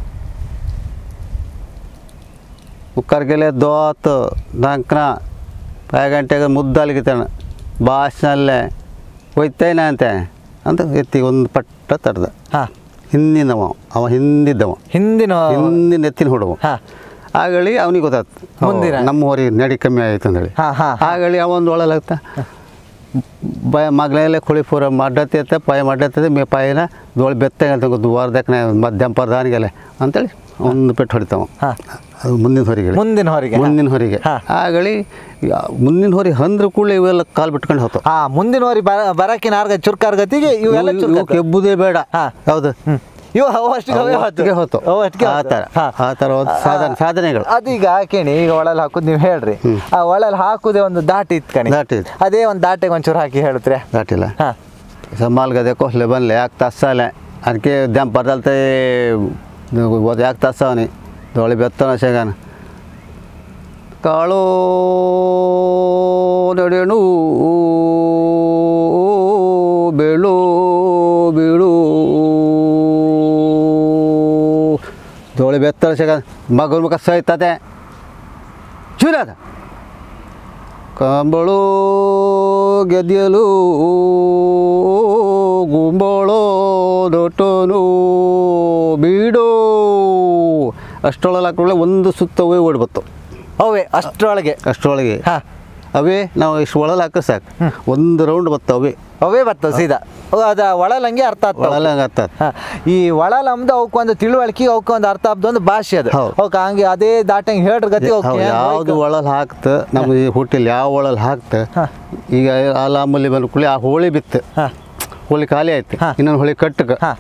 ಕುಕ್ಕರ್ಗೆಲೆ ದೋತ್ ದಂಕ್ನ ಪಾಯ ಗಂಟೆಗೆ ಮುದ್ದಾಲಿಗಿತಾನ ಭಾಷನಲ್ಲೇ ಒಯ್ತೇನೆ ಅಂತೆ ಅಂತ ಎತ್ತಿ ಒಂದು ಪಟ್ಟ ತಡ್ದ ಹಾ ಹಿಂದಿನವ ಅವ ಹಿಂದಿದ್ದವ ಹಿಂದಿನ ಹಿಂದಿನ ಎತ್ತಿನ ಹುಡುಗ ಹಾ ಆಗಳಿ ಅವನಿಗೆ ಗೊತ್ತಾಯ್ತು ಅವ ಮುಂದಿನ. ನಮ್ಮ ಹೊರಿ ನಡಿ ಕಮ್ಮಿ ಆಯ್ತು ಅಂದೇಳಿ ಹಾ ಹಾ ಆಗಳಿ ಅವ ಒಂದು ಒಳಲಾಗ್ತ ಬಯ ಮಗಲೆಲ್ಲ ಕುಳಿ ಪೂರ ಮಡ್ಡತ್ತೆ ಪಾಯ ಮಡ್ಡತ್ತೆ ಮೇ ಪಾಯನ ದೋಳಿ ಬೆತ್ತಾಗ ಅಂತ ಗೊತ್ತು ವಾರದಕ್ಕನೆ ಮಧ್ಯಮ ಪರದಾನಿಗೆಲ್ಲ ಅಂತೇಳಿ ಒಂದು ಪೆಟ್ಟು ಹೊಡಿತಾವ ಹಾ. ಅದು ಮುಂದಿನ ಹೊರಿಗೆ ಮುಂದಿನ ಹೊರಿಗೆ ಮುಂದಿನ ಹೊರಿಗೆ ಹಾ. ಆಗಳಿ ಯಾ- ಮುಂದಿನ ಹೊರಿ ಹಂದ್ರ ಕೂಡಲೇ ಇವೆಲ್ಲ ಕಾಲು ಬಿಟ್ಕೊಂಡು ಹೋಗ್ತಾವ ಹಾ ಮುಂದಿನ ಹೊರಿ ಬರ ಬರಕಿನ ಆರ್ಗ ಚುರ್ಕಾರ್ ಗತಿಗೆ ಇವೆಲ್ಲ ಇವು- ಚುರ್ಕ ಇವಕ್ಕೆ ಎಬ್ಬುದೇ ಬೇಡ ಹಾ. ಹೌದು ಹ್ಮ್ ಇವು ಅವು ಅಷ್ಟಿಗೆ ಅವೇ ಹೋತು. ಅಷ್ಟಿಗೆ ಹೋತು ಅವು ಅಷ್ಟಿಗೆ ಆ ಹೋತು. ಥರ ಹಾ. ಆ ಥರ ಒಂದು ಸಾಧನೆ ಸಾಧನೆಗಳು ಅದೀಗ ಕೇಣಿ ಈಗ ಒಳಲ್ ಹಾಕುದು ನೀವು ಹೇಳ್ರಿ ಆ ಒಳಲ್ ಹಾಕುದೇ ಒಂದು ದಾಟಿ ಇತ್ತು ಕಣಿ ದಾಟಿ ಇತ್ತು. ಅದೇ ಒಂದು ದಾಟೆಗೆ ಒಂಚೂರು ಹಾಕಿ ಹೇಳ್ತ್ರೆ ದಾಟಿಲ್ಲ ಹಾ ಸಂಬಾಲ್ ಗದೆ ಕೊಹ್ಲೆ ಬನ್ಲೆ ಯಾಕೆ ತಸ್ಸಾಲೆ ಅದಕ್ಕೆ ದ್ಯಾಮ್ ಪರ್ದಲ್ತೆ ಯಾಕೆ ತಸ್ಸವನಿ ದೋಳಿ ಬೆತ್ತನ ಶೇಗಾನ ಕಾಳೋ ನಡೆಣು ಬೇಳು ಬೀಳು ದೋಳೆ ಬೆತ್ತರ ಸಿಗ ಮಗನ ಮುಖ ಸೈತದೆ ಚೂರದ ಕಂಬಳು ಗೆದ್ದಿಯಲು ಗುಂಬಳು ದೊಟ್ಟನು ಬೀಡು ಅಷ್ಟೊಳಗೆ ಹಾಕೊಳ್ಳೆ ಒಂದು ಸುತ್ತ ಹೋಗಿ ಓಡ್ಬತ್ತು ಅವೇ ಅಷ್ಟರೊಳಗೆ ಅಷ್ಟರೊಳಗೆ ಹಾ. ಅವೇ ನಾವು ಇಷ್ಟು ಒಳಗೆ ಹಾಕಿ ಸಾಕು ಒಂದು ರೌಂಡ್ ಬತ್ತವೆ ಅವೇ ಬರ್ತವೆ ಸೀದಾ ಅವು ಅದ ಒಳಲಂಗೆ ಅರ್ಥ ಆಗ್ತಾವ ಒಳಗೆ ಹತ್ತದ ಹಾ. ಈ ಒಳಲಮ್ದು ಅವಕ್ಕೊಂದು ತಿಳುವಳಿಕೆ ಅವಕ್ಕೊಂದು ಅರ್ಥ ಆಗ್ದು ಒಂದು ಭಾಷೆ ಅದು ಹೌದು. ಅವಕ್ಕೆ ಹಂಗೆ ಅದೇ ದಾಟಂಗೆ ಹೇಳ್ರ ಗತಿ ಅವಕ್ಕೆ ಹೆಂಗ್ ಯಾವುದು ಹೋಯ್ತು? ಒಳಲ್ ಹಾಕ್ತ ನಮ್ಮ ಈ ಹುಟ್ಟಿಲ್ ಯಾವ ಒಳಲ್ ಹಾಕ್ತ ಹಾ. ಈಗ ಆ ಲಾಂಬಲ್ಲಿ ಬಂದ ಕೂಡಲೇ ಆ ಹೋಳಿ ಬಿತ್ತು ಹಾ. ಹೋಳಿ ಖಾಲಿ ಆಯ್ತು ಹಾ. ಇನ್ನೊಂದು ಹೋಳಿ ಕಟ್ಟಕ್ಕೆ ಹಾ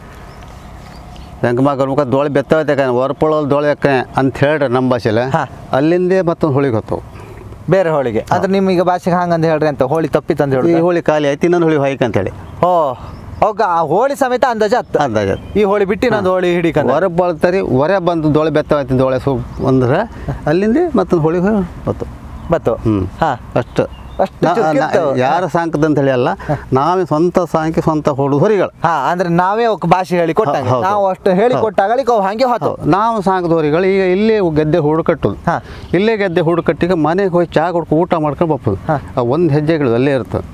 ಹೆಂಗೆ ಮುಖ ದೋಳೆ ಬೆತ್ತವೈತೆ ಹೊರಪೊಳಲ್ ದೋಳೆ ಅಂತ ಹೇಳ್ರಿ ನಮ್ಮ ಭಾಷೆಲೆ ಹಾ. ಅಲ್ಲಿಂದೇ ಮತ್ತೊಂದು ಹೋಳಿಗೆ ಹೊತ್ತವು ಬೇರೆ ಹೋಳಿಗೆ ಅಂದ್ರೆ ನಿಮಗೆ ಭಾಷೆಗೆ ಹಂಗಂತ ಹೇಳ್ರಿ ಅಂತ ಹೋಳಿ ತಪ್ಪಿತ್ತಂತ ಈ ಹೇಳಿ ಹೋಳಿ ಖಾಲಿ ಆಯ್ತು ಇನ್ನೊಂದು ಹೋಳಿ ಹೊಯ್ಕ ಅಂತೇಳಿ ಓ ಅವಾಗ ಆ ಹೋಳಿ ಸಮೇತ ಅಂದಾಜ ಹತ್ತು ಅಂದಾಜ ಈ ಹೋಳಿ ಬಿಟ್ಟು ಇನ್ನೊಂದು ಹೋಳಿ ಹಿಡಿಕಂದ ಹೊರ ಬಳತಾರೆ ಹೊರ ಬಂದು ದೋಳೆ ಬೆತ್ತವೈತಿ ದೋಳೆ ಸು ಅಂದ್ರೆ ಅಲ್ಲಿಂದೇ ಮತ್ತೊಂದು ಹೋಳಿ ಹೊತ್ತು ಬತ್ತು ಹ್ಞೂ ಹಾ ಅಷ್ಟು ಅಷ್ಟು ನಾ- ಚುರುಕು ನಾ- ಇರ್ತವೆ. ಯಾರು ಸಾಂಕದ ಅಂತ ಹೇಳಿ ಅಲ್ಲ ನಾವೇ ಸ್ವಂತ ಸಾಂಕಿ ಸ್ವಂತ ಹೊಡೆದು ಹೊರಿಗಳು ಹಾ ಅಂದ್ರೆ ನಾವೇ ಅವಕ್ಕೆ ಭಾಷೆ ಹೇಳಿ ಕೊಟ್ಟಂಗೆ ಹೌದು. ನಾವು ಅಷ್ಟು ಹೇಳಿ ಹೌದು. ಕೊಟ್ಟಾಗ ಅವು ಹಂಗೆ ಹೊತ್ತು ಹೌದು. ನಾವು ಸಾಕಿದವರಿಗಳು ಈಗ ಇಲ್ಲೇ ಗದ್ದೆ ಹೂಡು ಕಟ್ಟೋದು ಹಾ. ಇಲ್ಲೇ ಗದ್ದೆ ಹೂಡು ಕಟ್ಟಿಗೆ ಮನೆಗೆ ಹೋಗಿ ಚಹಾ ಕೊಡ್ಕೊಂಡು ಊಟ ಮಾಡ್ಕೊಂಡು ಬಪ್ಪದು ಹಾ. ಒಂದು ಹೆಜ್ಜೆಗಳು ಅಲ್ಲೇ ಇರ್ತದೆ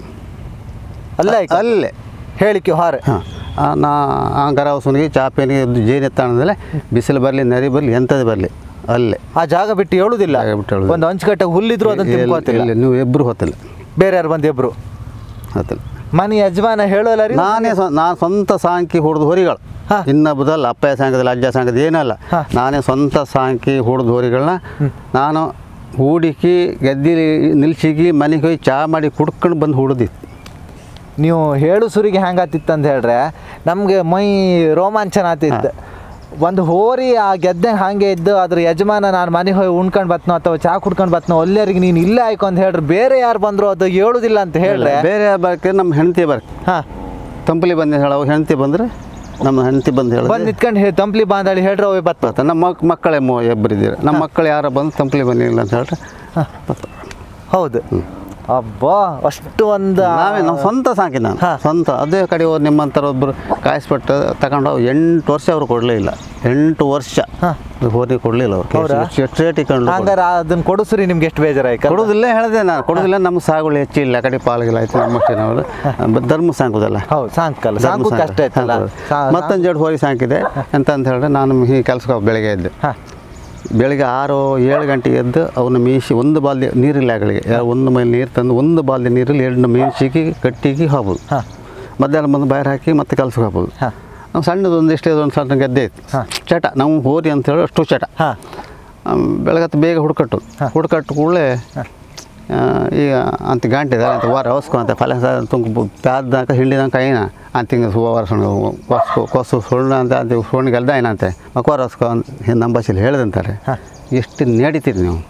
ಅಲ್ಲೇ ಆಯ್ತು. ಅಲ್ಲೇ ಹೇಳಿಕೆ ಹೊರ ಹಾಂ ನಾ ಆ ಗರವಸನಿಗೆ ಚಾಪೆನಿಗೆ ಜೇನು ಎತ್ತಾಣದಲ್ಲೇ ಬಿಸಿಲು ಬರಲಿ ನರಿ ಬರಲಿ ಎಂಥದ್ದು ಬರಲಿ ಅಲ್ಲೇ ಆ ಜಾಗ ಬಿಟ್ಟು ಹೇಳುದಿಲ್ಲ ಜಾಗ ಬಿಟ್ಟು ಹೇಳುದಿಲ್ಲ. ಒಂದು ಹಂಚ್ಕಟ್ಟಾಗ ಹುಲ್ಲಿದ್ರು ಅದನ್ನ ಎಲ್ಲಿ- ತಿನ್ಕೋತಿಲ್ಲ ಎಲ್ಲಿ ನೀವು ಇಬ್ಬರು ಹೊತ್ತಲ್ಲ ಬೇರೆ ಯಾರು ಬಂದು ಇಬ್ರು ಹೊತ್ತಲ್ಲ ಮನೆ ಯಜಮಾನ ಹೇಳೋಲ್ಲ ರೀ ನಾನೇ ಸ್ವ ನಾನು ಸ್ವಂತ ಸಾಂಕಿ ಹೊಡೆದು ಹೊರಿಗಳು ಹಾ. ಇನ್ನೊಬ್ಬದಲ್ಲ ಅಪ್ಪಯ್ಯ ಸಾಂಕದಲ್ಲಿ ಅಜ್ಜ ಸಾಂಕದ ಏನಲ್ಲ ಹಾ. ನಾನೇ ಸ್ವಂತ ಸಾಂಕಿ ಹೊಡೆದು ಹೊರಿಗಳನ್ನ ನಾನು ಹೂಡಿಕಿ ಗದ್ದಿಲಿ ನಿಲ್ಸಿಗಿ ಮನೆಗೆ ಹೋಗಿ ಚಹಾ ಮಾಡಿ ಕುಡ್ಕೊಂಡು ಬಂದು ಹುಡ್ದಿತ್ತು ನೀವು ಹೇಳು ಸುರಿಗೆ ಹೆಂಗಾತಿತ್ತು ಅಂತ ಹೇಳ್ರೆ ನಮಗೆ ಮೈ ರೋಮಾಂಚನ ಆತಿತ್ತು ಒಂದು ಹೋರಿ ಆ ಗೆದ್ದೆ ಹಾಗೆ ಇದ್ದು ಅದ್ರ ಯಜಮಾನ ನಾನು ಮನೆಗೆ ಹೋಗಿ ಉಣ್ಕೊಂಡು ಬತ್ನೋ ಅಥವಾ ಚಾ ಕುಡ್ಕೊಂಡು ಬತ್ನೋ ಅಲ್ಲಿಯರಿಗೆ ನೀನು ಇಲ್ಲೇ ಆಯ್ಕೊ ಅಂತ ಹೇಳ್ರಿ ಬೇರೆ ಯಾರು ಬಂದ್ರು ಅದು ಹೇಳುದಿಲ್ಲ ಅಂತ ಹೇಳ್ರೆ ಬೇರೆ ಬರ್ಕೆ ನಮ್ಮ ಹೆಂಡತಿ ಬರ್ಕೆ ಹಾ ತಂಪಲಿ ಬಂದು ಹೇಳೋ ಹೆಂಡತಿ ಬಂದರೆ ನಮ್ಮ ಹೆಂಡತಿ ಬಂದು ಬಂದು ಹೇಳಿ ನಿಂತ್ಕೊಂಡು ಹೇ ತಂಪ್ಲಿ ಬಾಂಧಳಿ ಹೇಳ್ರಿ ಅವೇ ಬತ್ತ ನಮ್ಮ ಮಕ್ ಮಕ್ಕಳೇ ಮೂ ಇಬ್ಬರಿದ್ದೀರ ನಮ್ಮ ಮಕ್ಕಳು ಯಾರು ಬಂದು ತಂಪಲಿ ಬಂದಿಲ್ಲ ಅಂತ ಹೇಳ್ರೆ ಬರ್ತಾರೆ. ಹೌದು ಅಬ್ಬಾ ಅಷ್ಟು ಒಂದು ನಾವೇ ನಾವು ಸ್ವಂತ ಸಾಕಿ ನಾನು ಹಾ. ಸ್ವಂತ ಅದೇ ಕಡೆ ಹೋಗಿ ನಿಮ್ಮಂಥರ ಒಬ್ಬರು ಕಾಯಿಸ್ಬಿಟ್ಟು ತಗೊಂಡು ಹೋಗಿ ಎಂಟು ವರ್ಷ ಅವ್ರು ಕೊಡಲೇ ಇಲ್ಲ ಎಂಟು ವರ್ಷ ಹಾ. ಹೋಗಿ ಕೊಡಲಿಲ್ಲ ಹೌದಾ? ಅವ್ರು ಎಷ್ಟು ರೇಟ್ ಇಕೊಂಡು ಹಂಗಾರೆ ಅದನ್ನ ಕೊಡಿಸ್ರಿ ನಿಮ್ಗೆ ಎಷ್ಟು ಬೇಜಾರಾಯ್ತು ಕೊಡೋದಿಲ್ಲ ಹೇಳಿದೆ ನಾನು ಕೊಡೋದಿಲ್ಲ ನಮ್ಮ ಸಾಗುಗಳು ಹೆಚ್ಚಿಲ್ಲ ಆ ಕಡೆ ಪಾಲ್ಗಿಲ್ಲ ಆಯ್ತು ನಮ್ಮ ನಾವು ಧರ್ಮ ಸಾಂಕುದಲ್ಲ ಹೌದು ಸಾಯಂಕಾಲ ಧರ್ಮ ಸಾಂಕು ಸಾಂಕು. ಕಷ್ಟ ಆಯ್ತಲ್ಲ ಸಾಂಕು. ಮತ್ತೊಂದು ಜೋಡಿ ಹೋಗಿ ಸಾಕಿದೆ ಅಂತ ಅಂತ ಹೇಳಿದ್ರೆ ನಾನು ಹೀಗೆ ಕೆಲ್ಸಕ್ಕೆ ಹೋಗಿ ಬೆಳಗ್ಗೆ ಎದ್ದು ಹಾ ಬೆಳಗ್ಗೆ ಆರು ಏಳು ಗಂಟೆಗೆ ಎದ್ದು ಅವನ್ನ ಮೀಸಿ ಒಂದು ಬಾಲ್ದಿ ನೀರಿಲ್ಲ ಆಗಲಿಗೆ ಒಂದು ಮೈಲ್ ನೀರು ತಂದು ಒಂದು ಬಾಲ್ದಿ ನೀರಲ್ಲಿ ಎರಡು ಮೀಸಿಗೆ ಕಟ್ಟಿಗೆ ಹೋಗ್ಬೋದು ಹಾ ಮಧ್ಯಾಹ್ನ ಬಂದು ಬಾಯ್ರು ಹಾಕಿ ಮತ್ತೆ ಕೆಲ್ಸಕ್ಕೆ ಹೋಗ್ಬೋದು ಹಾ. ನಾವು ಸಣ್ಣದು ಒಂದು ಇಷ್ಟೇ ಒಂದು ಸಣ್ಣ ಗದ್ದೆ ಇತ್ತು ಹಾ. ಚಟ ನಾವು ಹೋರಿ ಅಂತ ಹೇಳಿ ಅಷ್ಟು ಚಟ ಹಾ ಆಮ್, ಬೆಳಗತ್ತು ಬೇಗ ಹುಡ್ಕಟ್ಟು ಹುಡ್ಕಟ್ಟು ಕೂಡಲೇ ಈಗ ಅಂತ ಗಂಟೆ ಇದೆ ಅಂತ ವಾರ ಹೊಸ್ಕೊ ಅಂತ ಫಲ ತುಂಬ ಪ್ಯಾದ್ನಾಕ ಹಿಂಡಿನಾಕ ಏನ ಅಂತ ಹಿಂಗೆ ಸುವಾರ ಕೊಸ್ಕೊ ಕೊಸು ಸುಣ್ಣ ಅಂತ ಅಂತ ಸುಣ್ಣಿಗೆ ಅಲ್ದ ಏನಂತೆ ಮಕ್ವಾರ ಹೊಸ್ಕೊ ಅಂತ ನಮ್ಮ ಭಾಷೆಲಿ ಹೇಳ್ದಂತಾರೆ ಎಷ್ಟು ನಡೀತೀರಿ ನೀವು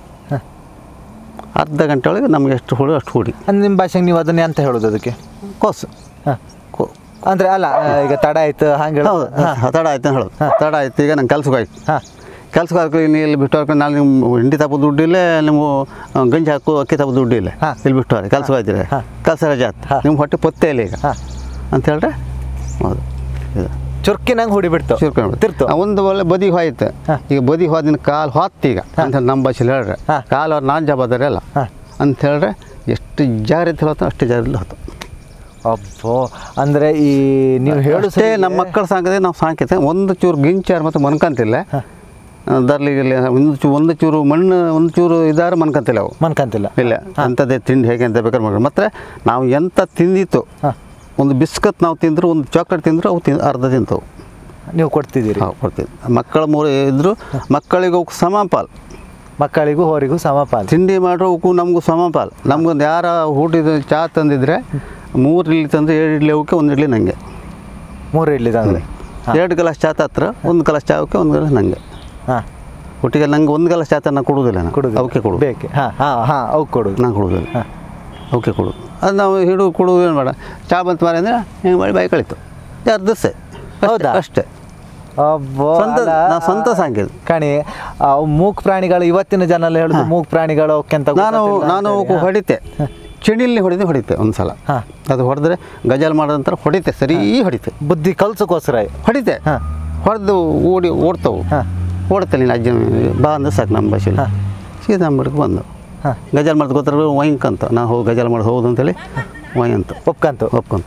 ಅರ್ಧ ಗಂಟೆ ಒಳಗೆ ನಮ್ಗೆ ಎಷ್ಟು ಹುಡಿ ಅಷ್ಟು ಹುಡಿ ಅಂದ್ರೆ ನಿಮ್ಮ ಭಾಷೆಗೆ ನೀವು ಅದನ್ನೇ ಅಂತ ಹೇಳೋದು ಅದಕ್ಕೆ ಕೊಸು ಹಾ ಕೊ- ಅಂದ್ರೆ ಅಲ್ಲ ಆ, ಈಗ ತಡ ಆಯ್ತು ಹಂಗೆ ಹೌದು ತಡ ಆಯ್ತು ಅಂತ ಹೇಳೋದು ತಡ ಆಯ್ತು ಈಗ ನಂಗೆ ಕೆಲ್ಸಕ್ಕೆ ಹೋಯ್ತು ಹಾ ಕೆಲ್ಸಕ್ಕೆ ಹಾಕಿ ನೀ ಇಲ್ಲಿ ಬಿಟ್ಟು ಹೋಗ್ಕೊಂಡು ನಾಳೆ ನಿಮ್ಮ ಹಿಂಡಿ ತಪ್ಪು ದುಡ್ಡಿಲ್ಲ ನೀವು ಆ, ಗಂಜಿ ಹಾಕು ಅಕ್ಕಿ ತಪ್ಪು ದುಡ್ಡಿಲ್ಲ ಹಾ. ಇಲ್ಲಿ ಬಿಟ್ಟು ಹೋಗ್ರಿ ಕೆಲ್ಸಕ್ಕೆ ಹೋಯ್ತೀರಿ ಹಾ. ಕೆಲಸ ರಜೆ ಆಯ್ತು ಹಾ. ನಿಮ್ಮ ಹೊಟ್ಟೆ ಪೊತ್ತೆ ಇಲ್ಲ ಈಗ ಹಾ ಅಂತ ಹೇಳ್ರೆ ಹೌದು ಇದು ಚುರ್ಕಿನಂಗೆ ಹೊಡಿಬಿಡ್ತು ಚುರ್ಕೊಂಡು ತಿರ್ತು ಆ, ಒಂದು ಒಳ್ಳೆ ಬದಿ ಹೋಯ್ತು ಹಾ. ಈಗ ಬದಿ ಹೋದಿನ ಕಾಲು ಹೊತ್ತು ಈಗ ಅಂತ ನಮ್ಮ ಭಾಷೆಲಿ ಹೇಳ್ರೆ ಹಾ. ಕಾಲು ಅವ್ರು ನಾನ್ ಜವಾಬ್ದಾರಿ ಅಲ್ಲ ಹಾ. ಅಂತ ಹೇಳ್ರೆ ಎಷ್ಟು ಜಾಗ್ರತೆ ಹೇಳ್ತಾನೆ ಅಷ್ಟು ಜಾಗ್ರತೆ ಹೊತ್ತು ಅಬ್ಬೋ ಅಂದ್ರೆ ಈ ನೀವು ಹೇಳು ಅಷ್ಟೇ ನಮ್ಮ ಮಕ್ಕಳು ಸಾಕಿದ್ರೆ ನಾವು ಸಾಕಿತೆ ಒಂದು ಚೂರು ಗಿಂಚಾರು ಮತ್ತು ಮನ್ಕಂತಿಲ್ಲ ದರ್ಲಿಗಿಲ್ಲ ಒಂದು ಚೂ ಒಂದು ಚೂರು ಮಣ್ಣು ಒಂದು ಚೂರು ಇದಾರು ಮನ್ಕಂತಿಲ್ಲ ಅವು ಮನ್ಕಂತಿಲ್ಲ ಇಲ್ಲ ಅಂಥದ್ದೇ ತಿಂಡಿ ಹೇಗೆ ಅಂತ ಬೇಕಾದ್ರೆ ಮಾಡಿ ಮತ್ತು ನಾವು ಎಂಥ ತಿಂದಿತ್ತು ಹಾ. ಒಂದು ಬಿಸ್ಕತ್ ನಾವು ತಿಂದ್ರು ಒಂದು ಚಾಕ್ಲೇಟ್ ತಿಂದ್ರು ಅವು ತಿನ್ ಅರ್ಧ ತಿಂತವು ನೀವು ಕೊಡ್ತಿದ್ದೀರಿ ಹಾಂ ಕೊಡ್ತೀವಿ ಮಕ್ಕಳ ಮೂರು ಇದ್ದರು ಮಕ್ಕಳಿಗೆ ಅವಕ್ಕೆ ಸಮಪಾಲ್ ಮಕ್ಕಳಿಗೂ ಹೋರಿಗೂ ಸಮಪಾಲ ತಿಂಡಿ ಮಾಡೋವಕ್ಕೂ ನಮಗೂ ಸಮಪಾಲ್ ನಮ್ಗೊಂದು ಯಾರ ಊಟಿದ ಚಹಾ ತಂದಿದ್ರೆ ಮೂರು ಇಡ್ಲಿ ತಂದು ಏಳು ಇಡ್ಲಿ ಅವಕ್ಕೆ ಒಂದು ಇಡ್ಲಿ ನನಗೆ ಮೂರು ಇಡ್ಲಿ ತಂದ್ರೆ ಎರಡು ಗ್ಲಾಸ್ ಚಹಾ ಹತ್ರ ಒಂದು ಗ್ಲಾಸ್ ಚಾವಕ್ಕೆ ಒಂದು ಗ್ಲಾಸ್ ನನಗೆ ಹಾ ಒಟ್ಟಿಗೆ ನಂಗೆ ಒಂದು ಗ್ಲಾಸ್ ಚಹಾ ನಾನು ಕೊಡುವುದಿಲ್ಲ ನಾನು ಕೊಡುದು ಅವಕ್ಕೆ ಕೊಡು ಬೇಕೆ ಹಾ ಹಾ ಹಾ ಅವು ಕೊಡುದು ನಾನು ಕೊಡುವುದಿಲ್ಲ ಹಾ. ಅವಕ್ಕೆ ಕೊಡು ಅದು ನಾವು ಹಿಡು ಕೊಡುವುದು ಏನು ಬೇಡ ಚಹಾ ಬಂತು ಮಾರಿ ಅಂದರೆ ಹಿಂಗೆ ಮಾಡಿ ಬಾಯಿ ಕಳಿತು ಅರ್ಧಸೆ ಹೌದಾ? ಅಷ್ಟೇ ಅಬ್ಬೋ, ಸ್ವಂತ ಅಲ್ಲ. ನಾ ಸ್ವಂತ ಸಾಕಿದ್ದು ಕಣಿ ಅವು ಮೂಕ್ ಪ್ರಾಣಿಗಳು ಇವತ್ತಿನ ಜನ ಎಲ್ಲ ಹೇಳುದು ಮೂಕ್ ಪ್ರಾಣಿಗಳು ಅವಕ್ಕೆಂತ ನಾನು ಗೊತ್ತಿಲ್ಲ ನಾನು ಅಂತ ಹೇಳಿ. ಹೊಡಿತೆ ಚಣಿಲಿ ಹೊಡೆದು ಹೊಡಿತೆ ಒಂದು ಸಲ ಹಾ. ಅದು ಹೊಡೆದ್ರೆ ಗಜಲ್ ಮಾಡೋದಂತರ ಹೊಡಿತೆ ಸರಿ ಹೊಡಿತೆ ಬುದ್ಧಿ ಕಲ್ಸಕ್ಕೋಸ್ಕರ ಹೊಡಿತೆ ಹಾ. ಹೊಡೆದು ಓಡಿ ಓಡ್ತಾವು ಹಾ. ಓಡ್ತೆ ನೀನು ಅಜ್ಜ ಬಾ ಅಂದ್ರೆ ಸಾಕು ನಮ್ಮ ಭಾಷೆಲಿ ಹಾ. ಸೀದಾ ಅಂಬಡಿಗೆ ಬಂದು ಹಾ. ಗಜಲ್ ಮಾಡೋದು ಗೊತ್ತಾರ ವೈಂಕ್ ಅಂತ ನಾ ಹೋಗಿ ಗಜಲ್ ಮಾಡಿ ಹೌದು ಅಂತೇಳಿ ವೈ ಅಂತ ಒಪ್ಕಂತು ಒಪ್ಕೊಂತ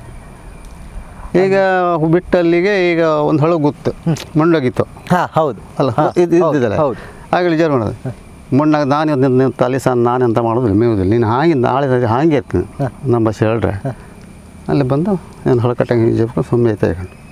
ಈಗ ಬಿಟ್ಟಲ್ಲಿಗೆ ಈಗ ಒಂದು ಹಳು ಗುತ್ತು ಮಣ್ಣೋಗಿತ್ತು ಹಾ ಹೌದು ಅಲ್ಲ ಹಾ, ಇದು ಹೌದು, ಇದ್ದಿದ್ದಲ್ಲ ಹೌದು ಆಗ ವಿಚಾರ ಮಾಡೋದು ಮಣ್ಣಾಗ ನಾನು ನಿನ್ನ ತಲೆ ಸಹ ನಾನು ಎಂತ ಮಾಡೋದಿಲ್ಲ ಮೇವುದಿಲ್ಲ ನೀನು ಹಾಗೆ ನಾಳೆ ರಜೆ ಹಾಗೆ ಇರ್ತೀನಿ ನಮ್ಮ ಭಾಷೆ ಹೇಳ್ರೆ ಅಲ್ಲಿ ಬಂದು ನಾನು ಹೊಳಕಟ್ಟಂಗೆ ಜಪ್ಕೊಂಡು ಸುಮ್ಮನೆ ಐತೆ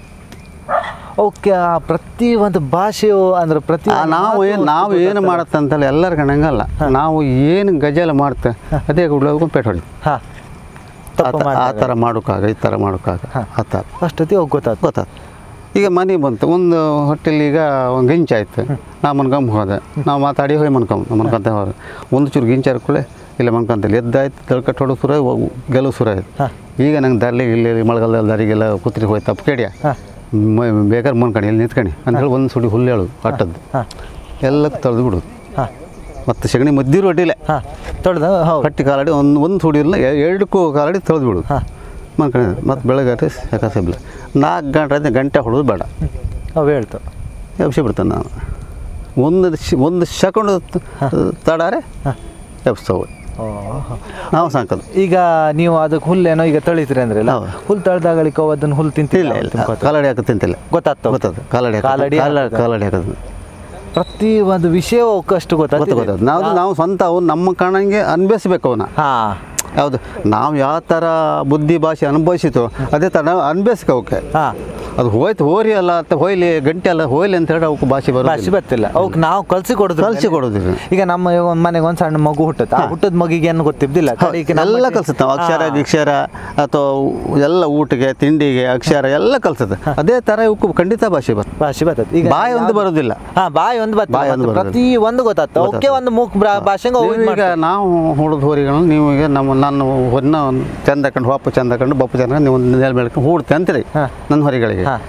ಓಕೆ ಆ ಪ್ರತಿ ಒಂದು ಭಾಷೆಯು ಅಂದ್ರೆ ಪ್ರತಿ ಆ, ಒಂದು ನಾವು ಮಾತು ಏನು ನಾವು ಗೊತ್ತಾಗ್ತದೆ. ಏನು ಮಾಡತ್ತೆ ಅಂತಲ್ಲ ಎಲ್ಲರ ಕಣಂಗಲ್ಲ ನಾವು ಏನು ಗಜಲ ಮಾಡ್ತೆ ಅದೇ ಗುಡ್ಲೋಗ್ಕೊಂಡು ಪೇಟ್ ಹೊಡಿ ಹಾ ಆ ತಪ್ಪು ತ- ಆ ಮಾಡ್ದಾಗ. ಥರ ಮಾಡೋಕ್ಕಾಗ ಈ ಥರ ಮಾಡೋಕ್ಕಾಗ ಆ ಥರ ಅಷ್ಟೊತ್ತಿಗೆ ಹೋಗಿ ಗೊತ್ತಾಯ್ತು ಗೊತ್ತಾಯ್ತು ಈಗ ಮನೆ ಬಂತು ಒಂದು ಹೊಟ್ಟೆಲಿ ಈಗ ಒಂದು ಗಿಂಚಾಯ್ತು ನಾ ಮನ್ಕೊಂಬ ಹೋದೆ ನಾವು ಮಾತಾಡಿ ಹೋಗಿ ಮನ್ಕೊಂಬ ಮನ್ಕೊಂತ ಹೋದ್ರೆ ಒಂದು ಚೂರು ಗಿಂಚಾರ ಕೂಡಲೇ ಇಲ್ಲ ಮನ್ಕೊಂತಲ್ಲಿ ಎದ್ದಾಯ್ತು ತಳ್ಕಟ್ಟು ಹೊಡೋ ಸುರ ಗೆಲುವು ಸುರ ಆಯ್ತು ಹಾ. ಈಗ ನಂಗೆ ದಾರಿಗೆ ಇಲ್ಲಿ ಮಳೆಗಾಲದಲ್ಲಿ ದಾರಿಗೆಲ್ಲ ಕೂತ್ರಿ ಹೋಯ್ತು ತಪ್ಪು ಕೇಳಿಯ ಹಾ. ಬೇಕಾದ್ರೆ ಮನ್ಕಣಿ ಇಲ್ಲಿ ನಿಂತ್ಕಣಿ ಅಂತ ಹೇಳಿ ಒಂದು ಸುಡಿ ಹುಲ್ಲು ಹೇಳೋದು ಅಟ್ಟದ್ದು ಹಾ ಎಲ್ಲ ತೊಳೆದು ಬಿಡೋದು ಹಾ ಮತ್ತು ಸಗಣಿ ಮದ್ದಿರು ಅಡ್ಡಿಲ್ಲ ಹಾ ತೊಳೆದ ಹೌದು ಹಟ್ಟಿ ಕಾಲಡಿ ಒಂದು ಒಂದು ಸುಡಿ ಇಲ್ಲ ಎ- ಎರಡಕ್ಕೂ ಕಾಲಡಿ ತೊಳೆದು ಬಿಡೋದು ಹಾ ಮನ್ಕಣಿ ಮತ್ತು ಬೆಳಗ್ಗೆ ಸಕಾಸಿಲ್ಲ ನಾಲ್ಕು ಗಂಟೆ ಆದ್ರೆ ಗಂಟೆ ಹೊಡೋದು ಬೇಡ ಅವು ಹೇಳ್ತು ಎಬ್ಸಿ ಬಿಡ್ತಾನೆ ನಾನು ಒಂದು ಶ್- ಒಂದು ಸೆಕೆಂಡ್ ತಡಾರೆ ಎಬ್ಸ್ತವೆ ನಾವು ಸಾಕೋದು ಈಗ ನೀವು ಅದಕ್ಕೆ ಹುಲ್ಲೇನೋ ಈಗ ತಳಿತೀರಿ ಅಂದ್ರಲ್ಲ ಹೌದು. ಹುಲ್ ತಳ್ದಾಗಳಿಕ ಅದನ್ನ ಹುಲ್ ತಿಂತಿಲ್ಲ ಇಲ್ಲ ಇಲ್ಲ ಕಾಲಡಿ ಹಾಕೋದು ತಿಂತಿಲ್ಲ ಗೊತ್ತಾಗ್ತದೆ ಗೊತ್ತದು ಕಾಲಡಿ ಕಾಲಡಿ ಹಾಕೋದು ಹಾಕೋದು. ಕಾಲಡಿ ಹಾಕೋದು ಪ್ರತಿ ಒಂದು ವಿಷಯ ಅಷ್ಟು ಗೊತ್ತು ಗೊತ್ತಾಗ್ತದೆ ಗೊತ್ತದು ನಾವು ನಾವು ಸ್ವಂತ ಅವ್ನು ನಮ್ಮ ಕಣಂಗೆ ಅನ್ಭವಿಸ್ಬೇಕು ಅವನ ಹಾ ಯಾವುದು ನಾವು ಯಾವ ಥರ ಬುದ್ಧಿ ಭಾಷೆ ಅನುಭವಿಸಿತು ಅದೇ ಥರ ನಾವು ಅನ್ಭವಿಸ್ಕೊ ಅವಕ್ಕೆ ಹಾ ಅದು ಹೋಯ್ತು ಹೋರಿ ಅಲ್ಲ ಅಥವಾ ಹೋಯ್ಲಿ ಗಂಟೆ ಅಲ್ಲ ಹೋಯ್ಲಿ ಅಂತ ಹೇಳಿ ಅವಕ್ಕೆ ಭಾಷೆ ಭಾಷೆ ಬರೋದು ಬರ್ತಿಲ್ಲ ಅವಕ್ಕೆ ನಾವು ಕಲ್ಸಿ ಕೊಡುದು ಕಲ್ಸಿ ಕೊಡೋದಿಲ್ಲ ಈಗ ನಮ್ಮ ಒಂದು ಮನೆಗೆ ಒಂದು ಸಣ್ಣ ಮಗು ಹುಟ್ಟುತ್ತೆ ಆ ಹುಟ್ಟದ ಮಗಿಗೆ ಏನು ಗೊತ್ತಿದ್ದಿಲ್ಲ ಕಡೆಗೆ ನಮ್ಮ ಎಲ್ಲ ಮನೆ- ಕಲ್ಸುತ್ತೆ ನಾವು ಅಕ್ಷರ ಹಾ. ಗಿಕ್ಷರ ಅಥವಾ ಎಲ್ಲ ಊಟಕ್ಕೆ ತಿಂಡಿಗೆ ಅಕ್ಷರ ಎಲ್ಲ ಕಲ್ಸುತ್ತೆ ಅದೇ ಥರ ಇವಕ್ಕೂ ಖಂಡಿತ ಭಾಷೆ ಬರ್ತದೆ ಭಾಷೆ ಬರ್ತದೆ ಈಗ ಬಾಯಿ ಒಂದು ಬರೋದಿಲ್ಲ ಹಾ ಬಾಯಿ ಒಂದು ಬರ್ತದೆ ಬಾಯಿ ಒಂದು ಮತ್ತೆ ಬರೋದಿಲ್ಲ. ಪ್ರತಿ ಒಂದು ಗೊತ್ತಾಗ್ತದೆ ಅವಕ್ಕೆ ಒಂದು ಮೂಕ್ ಭಾಷೆಗೆ ಅವು ಇದ್ ಈಗ ಮಾಡ್ತಾರೆ. ನಾವು ಹುಡುದ ಹೋರಿಗಳನ್ನು ನೀವು ಈಗ ನಮ್ಮ ನನ್ನ ಹೊನ್ನ ಚಂದ ಕಂಡು ಹೊಪ್ಪು ಚಂದ ಕಂಡು ಬಪ್ಪು ಚಂದ ಕಂಡು ನೀವು ನೇಲ್ ಮೇಲೆ ಹಿಡ್ಕೊಂಡು ಹೂಡ್ತೆ ಅಂತೀರಿ ಹಾ. ನನ್ನ ಹೊರಿಗಳಿಗೆ ಹಾ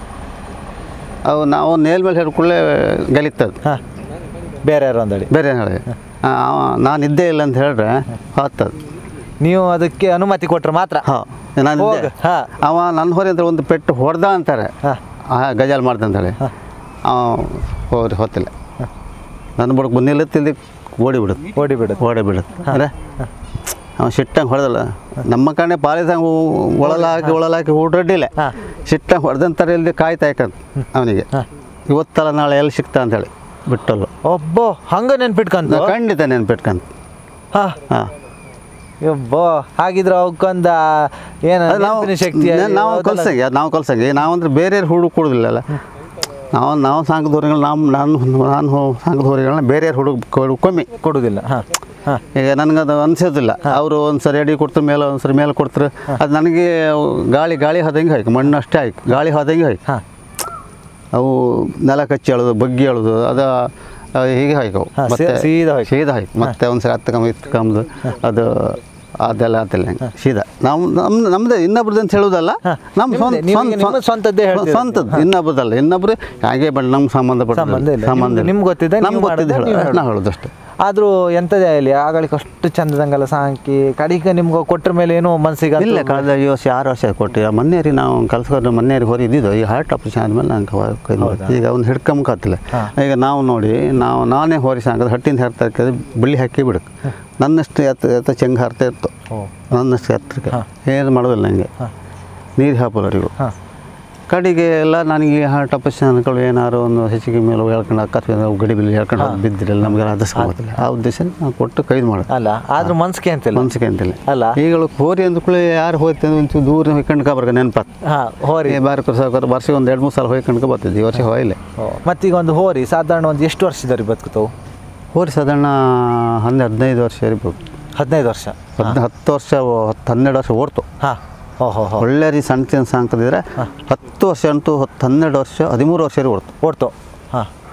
ಅವು ನಾವು ನೇಲ್ ಮೇಲೆ ಹಿಡ್ಕೊಳ್ಳೆ ಗಲಿತದ್ದು ಹಾ ಬೇರೆ ಯಾರು ಅಂದಳಿ ಬೇರೆ ಹೇಳಿ ನಾನು ಇದ್ದೇ ಇಲ್ಲ ಅಂತ ಹೇಳಿದ್ರೆ ಹತ್ತದು ನೀವು ಅದಕ್ಕೆ ಅನುಮತಿ ಕೊಟ್ರೆ ಮಾತ್ರ ಹಾಂ ನಾನು ಹೋಗು. ಇದ್ದೆ. ಹಾ. ಅವ ನನ್ನ ಹೊರೆ ಅಂದ್ರೆ ಒಂದು ಪೆಟ್ಟು ಹೊಡೆದ ಅಂತಾರೆ ಹಾ. ಆ ಗಜಾಲ್ ಮಾಡ್ದೆ ಅಂತೇಳಿ ಅವ ಹೋರಿ ಹೊತ್ತಿಲ್ಲ ನನ್ನ ಬುಡಕ್ ಬಂದಿಲ್ಲ ತಿಳ್ದು ಓಡಿ ಬಿಡುತ್ತೆ ಓಡಿ ಬಿಡುದು ಓಡಿ ಬಿಡುತ್ತೆ ಅಂದರೆ ಅವ ಸಿಟ್ಟಂಗೆ ಹೊಡೆದಲ್ಲ ನಮ್ಮ ಕಡೆ ಪಾಲಿಸಂಗೆ ಒಳಲಾಕಿ ಒಳಲಾಕಿ ಊಟಡ್ಡಿಲ್ಲ ಹಾ. ಸಿಟ್ಟಂಗೆ ಹೊಡೆದಂತಾರೆ ಇಲ್ದೆ ಕಾಯ್ತಾ ಇಕ್ಕಂತ ಅವನಿಗೆ ಇವತ್ತಲ್ಲ ನಾಳೆ ಎಲ್ಲಿ ಸಿಗ್ತಾ ಅಂತೇಳಿ ಬಿಟ್ಟಲ್ಲ ಒಬ್ಬೋ ಹಂಗ ನೆನ್ಪಿಟ್ಕಂತ ನಾ ಖಂಡಿತ ನೆನ್ಪಿಟ್ಕಂತ ಹಾ ಹಾಂ ಒಬ್ಬೋ ಹಾಗಿದ್ರೆ ಅವಕ್ಕೊಂದ ಏನು ಅದು ನಾವು ನೆನಪಿನ ಶಕ್ತಿ ನ- ನಾವು ಕಲ್ಸಂಗೆ ಅದು ನಾವು ಕಲ್ಸಂಗೆ ನಾವು ಅಂದ್ರೆ ಬೇರೆ ಹುಡುಗ ಕೊಡೋದಿಲ್ಲಲ್ಲ ನಾವು ನಾವು ಸಾಂಗದ ಹೋರಿಗಳು ನಮ್ಮ ನಾನು ನಾನು ಸಾಂಗದ ಹೋರಿಗಳನ್ನ ಬೇರೆ ಹುಡುಗ ಕಮ್ಮಿ ಕೊಡುದಿಲ್ಲ ಹಾ ಹಾ ಈಗ ನನಗೆ ಅದು ಅನ್ಸೋದಿಲ್ಲ ಅವರು ಒಂದು ಸರಿ ಅಡಿ ಕೊಡ್ತಾರೆ ಮೇಲೆ ಒಂದು ಸರಿ ಮೇಲೆ ಕೊಡ್ತಾರೆ ಅದು ನನಗೆ ಗಾಳಿ ಗಾಳಿ ಹೋದಂಗೆ ಹಾಯ್ಕು ಮಣ್ಣು ಅಷ್ಟೇ ಹಾಯ್ಕು ಗಾಳಿ ಹೋದಂಗೆ ಹಾಯ್ಕು ಹಾ ಅವು ನೆಲ ಕಚ್ಚಿ ಹೇಳೋದು ಬಗ್ಗಿ ಹೇಳೋದು ಅದು ಅದು ಹೀಗೆ ಹಾಯ್ಕವು ಹಾ, ಮತ್ತೆ ಸೀ- ಸೀದಾ ಹಾಯ್ಕು. ಸೀದಾ ಹಾಯ್ಕು ಮತ್ತೆ ಒಂದು ಸರಿ ಹತ್ತು ಕಮ್ಮಿ ಇತ್ತು ಕಮ್ದು ಅದು ಅದೆಲ್ಲ ಆತಿಲ್ಲ ಹಂಗೆ ಸೀದಾ ನಾವು ನಮ್ಮ ನಮ್ದು ಇನ್ನೊಬ್ರದ್ದು ಅಂತ ಹೇಳೋದಲ್ಲ ಹಾ. ನಮ್ಮ ನಿಮ್ದೇ, ನಿಮಗೆ ನಿಮ್ಮ ಸ್ವಂತದ್ದೇ ಹೇಳ್ತೀರಾ? ಸ್ವಂತದ್ದು ಇನ್ನೊಬ್ರದಲ್ಲ ಇನ್ನೊಬ್ರು ಹಾಗೆ ಬಟ್ ನಮ್ಗೆ ಸಂಬಂಧಪಟ್ಟ ಸಂಬಂಧ ಇಲ್ಲ. ಸಂಬಂಧ ನಿಮ್ಗೆ- ನಿಮ್ಗೆ ಗೊತ್ತಿದೆ, ನಮ್ಗೆ ನೀವು ಗೊತ್ತಿದ್ದು ಮಾಡೋದು, ನೀವು ಹೇಳೋದು ಹೇಳೋದು. ನಾವು ಹೇಳೋದು ಅಷ್ಟೇ ಆದ್ರೂ ಎಂತದೇ ಆಗಲಿ ಆಗಳಿಗೆ ಅಷ್ಟು ಚಂದದಂಗೆಲ್ಲ ಸಾಕಿ ಕಡಿಗೆ ನಿಮ್ಗೆ ಕೊಟ್ರ ಮೇಲೆ ಏನೋ ಮನಸ್ಸಿಗೆ ಇಲ್ಲ ಕಳೆದ ಈ ವರ್ಷ ಆರು ವರ್ಷ ಕೊಟ್ಟು ಮೊನ್ನೆರಿ ನಾವು ಕಲ್ಸ್ಕೊಂಡು ಮೊನ್ನೆರಿ ಹೊರ ಇದ್ದಿದ್ದು ಈ ಹಾರ್ಟ್ ಆಪರೇಷನ್ ಆದಮೇಲೆ ನಂಗೆ ಕೈ ಮಾಡಿದೆ. ಈಗ ಅವ್ನು ಹಿಡ್ಕೊಂಬಕತ್ತಿಲ್ಲ ಹಾ. ಈಗ ನಾವು ನೋಡಿ ನಾವು ನಾನೇ ಹೋರಿ ಸಾಕೋದು ಹಟ್ಟಿಂದ ಹರ್ತಾ ಇರ್ತದೆ ಬಿಳಿ ಹಾಕಿ ಬಿಡಕ್ಕೆ ನನ್ನಷ್ಟು ಎತ್ತ ಎತ್ತ ಚೆಂಗ ಹಾರ್ತಾ ಇತ್ತು ಓ ನನ್ನಷ್ಟು ಎತ್ತರಕ್ಕೆ ಹಾ. ಏನು ಮಾಡೋದಿಲ್ಲ ನನಗೆ ಹಾ. ನೀರು ಹಾಕೋಲ್ಲ ಅವರಿಗೂ ಹಾಂ ಕಡೆಗೆ ಎಲ್ಲ ನನಗೆ ಹಾರ್ಟ್ ಆಪರೇಷನ್ ಅನ್ಕೊಳ್ಳಿ ಏನಾರು ಒಂದು ಹೆಚ್ಚಿಗೆ ಮೇಲೆ ಹೇಳ್ಕೊಂಡು ಅಕಸ್ಮಾತ್ ನಾವು ಗಡಿ ಬಿಲ್ಲಿ ಹೇಳ್ಕೊಂಡು ಹೋಗಿ ಬಿದ್ದಿರಲ್ಲ ನಮಗೆಲ್ಲ ಅದಸ್ಕೊಬೋದಿಲ್ಲ ಆ ಉದ್ದೇಶ ನಾವು ಕೊಟ್ಟು ಕೈದು ಮಾಡೋದು ಅಲ್ಲ ಆದ್ರೂ ಮನ್ಸಿಗೆ ಅಂತಿಲ್ಲ ಮನ್ಸಿಗೆ ಅಂತಿಲ್ಲ ಅಲ್ಲ ಈಗಳು ಹೋರಿ ಅಂದ್ಕೊಳ್ಳಿ ಯಾರು ಹೋಯ್ತು ಅಂದ್ರೆ ಒಂಚೂರು ದೂರ ಹೋಯ್ಕೊಂಡು ಬರ್ಕ ನೆನಪತ್ ಹಾ ಹೋರಿ ಈ ಬಾರಿ ಸಾಕೋರು ವರ್ಷ ಒಂದು ಎರಡು ಮೂರು ಸಲ ಹೋಯ್ಕೊಂಡು ಬರ್ತಿದ್ದೆ ಈ ವರ್ಷ ಹೋಯ್ಲೆ ಮತ್ತೀಗ ಒಂದು ಹೋರಿ ಸಾಧಾರಣ ಒಂದು ಎಷ್ಟು ವರ್ಷದವ್ರಿಗೆ ಬದುಕುತ್ತವು ಹೋರಿ ಸಾಧಾರಣ ಹನ್ನೆರಡು ಹದಿನೈದು ವರ್ಷ ಇರ್ಬೋದು ಹದಿನೈದು ವರ್ಷ ಹದಿನ ಹತ್ತು ವರ್ಷ ಹತ್ತು ಹನ್ನೆರಡು ವರ್ಷ ಓಡ್ತು ಹಾಂ ಓ ಹೋ ಹೋ ಒಳ್ಳೆ ರೀ ಸಣ್ಣ ತಿನ್ ಸಾಂಕದಿದ್ರೆ ಹತ್ತು ವರ್ಷ ಅಂತೂ ಹತ್ತು ಹನ್ನೆರಡು ವರ್ಷ ಹದಿಮೂರು ವರ್ಷ ಓಡ್ತು ಓಡ್ತು ಹಾಂ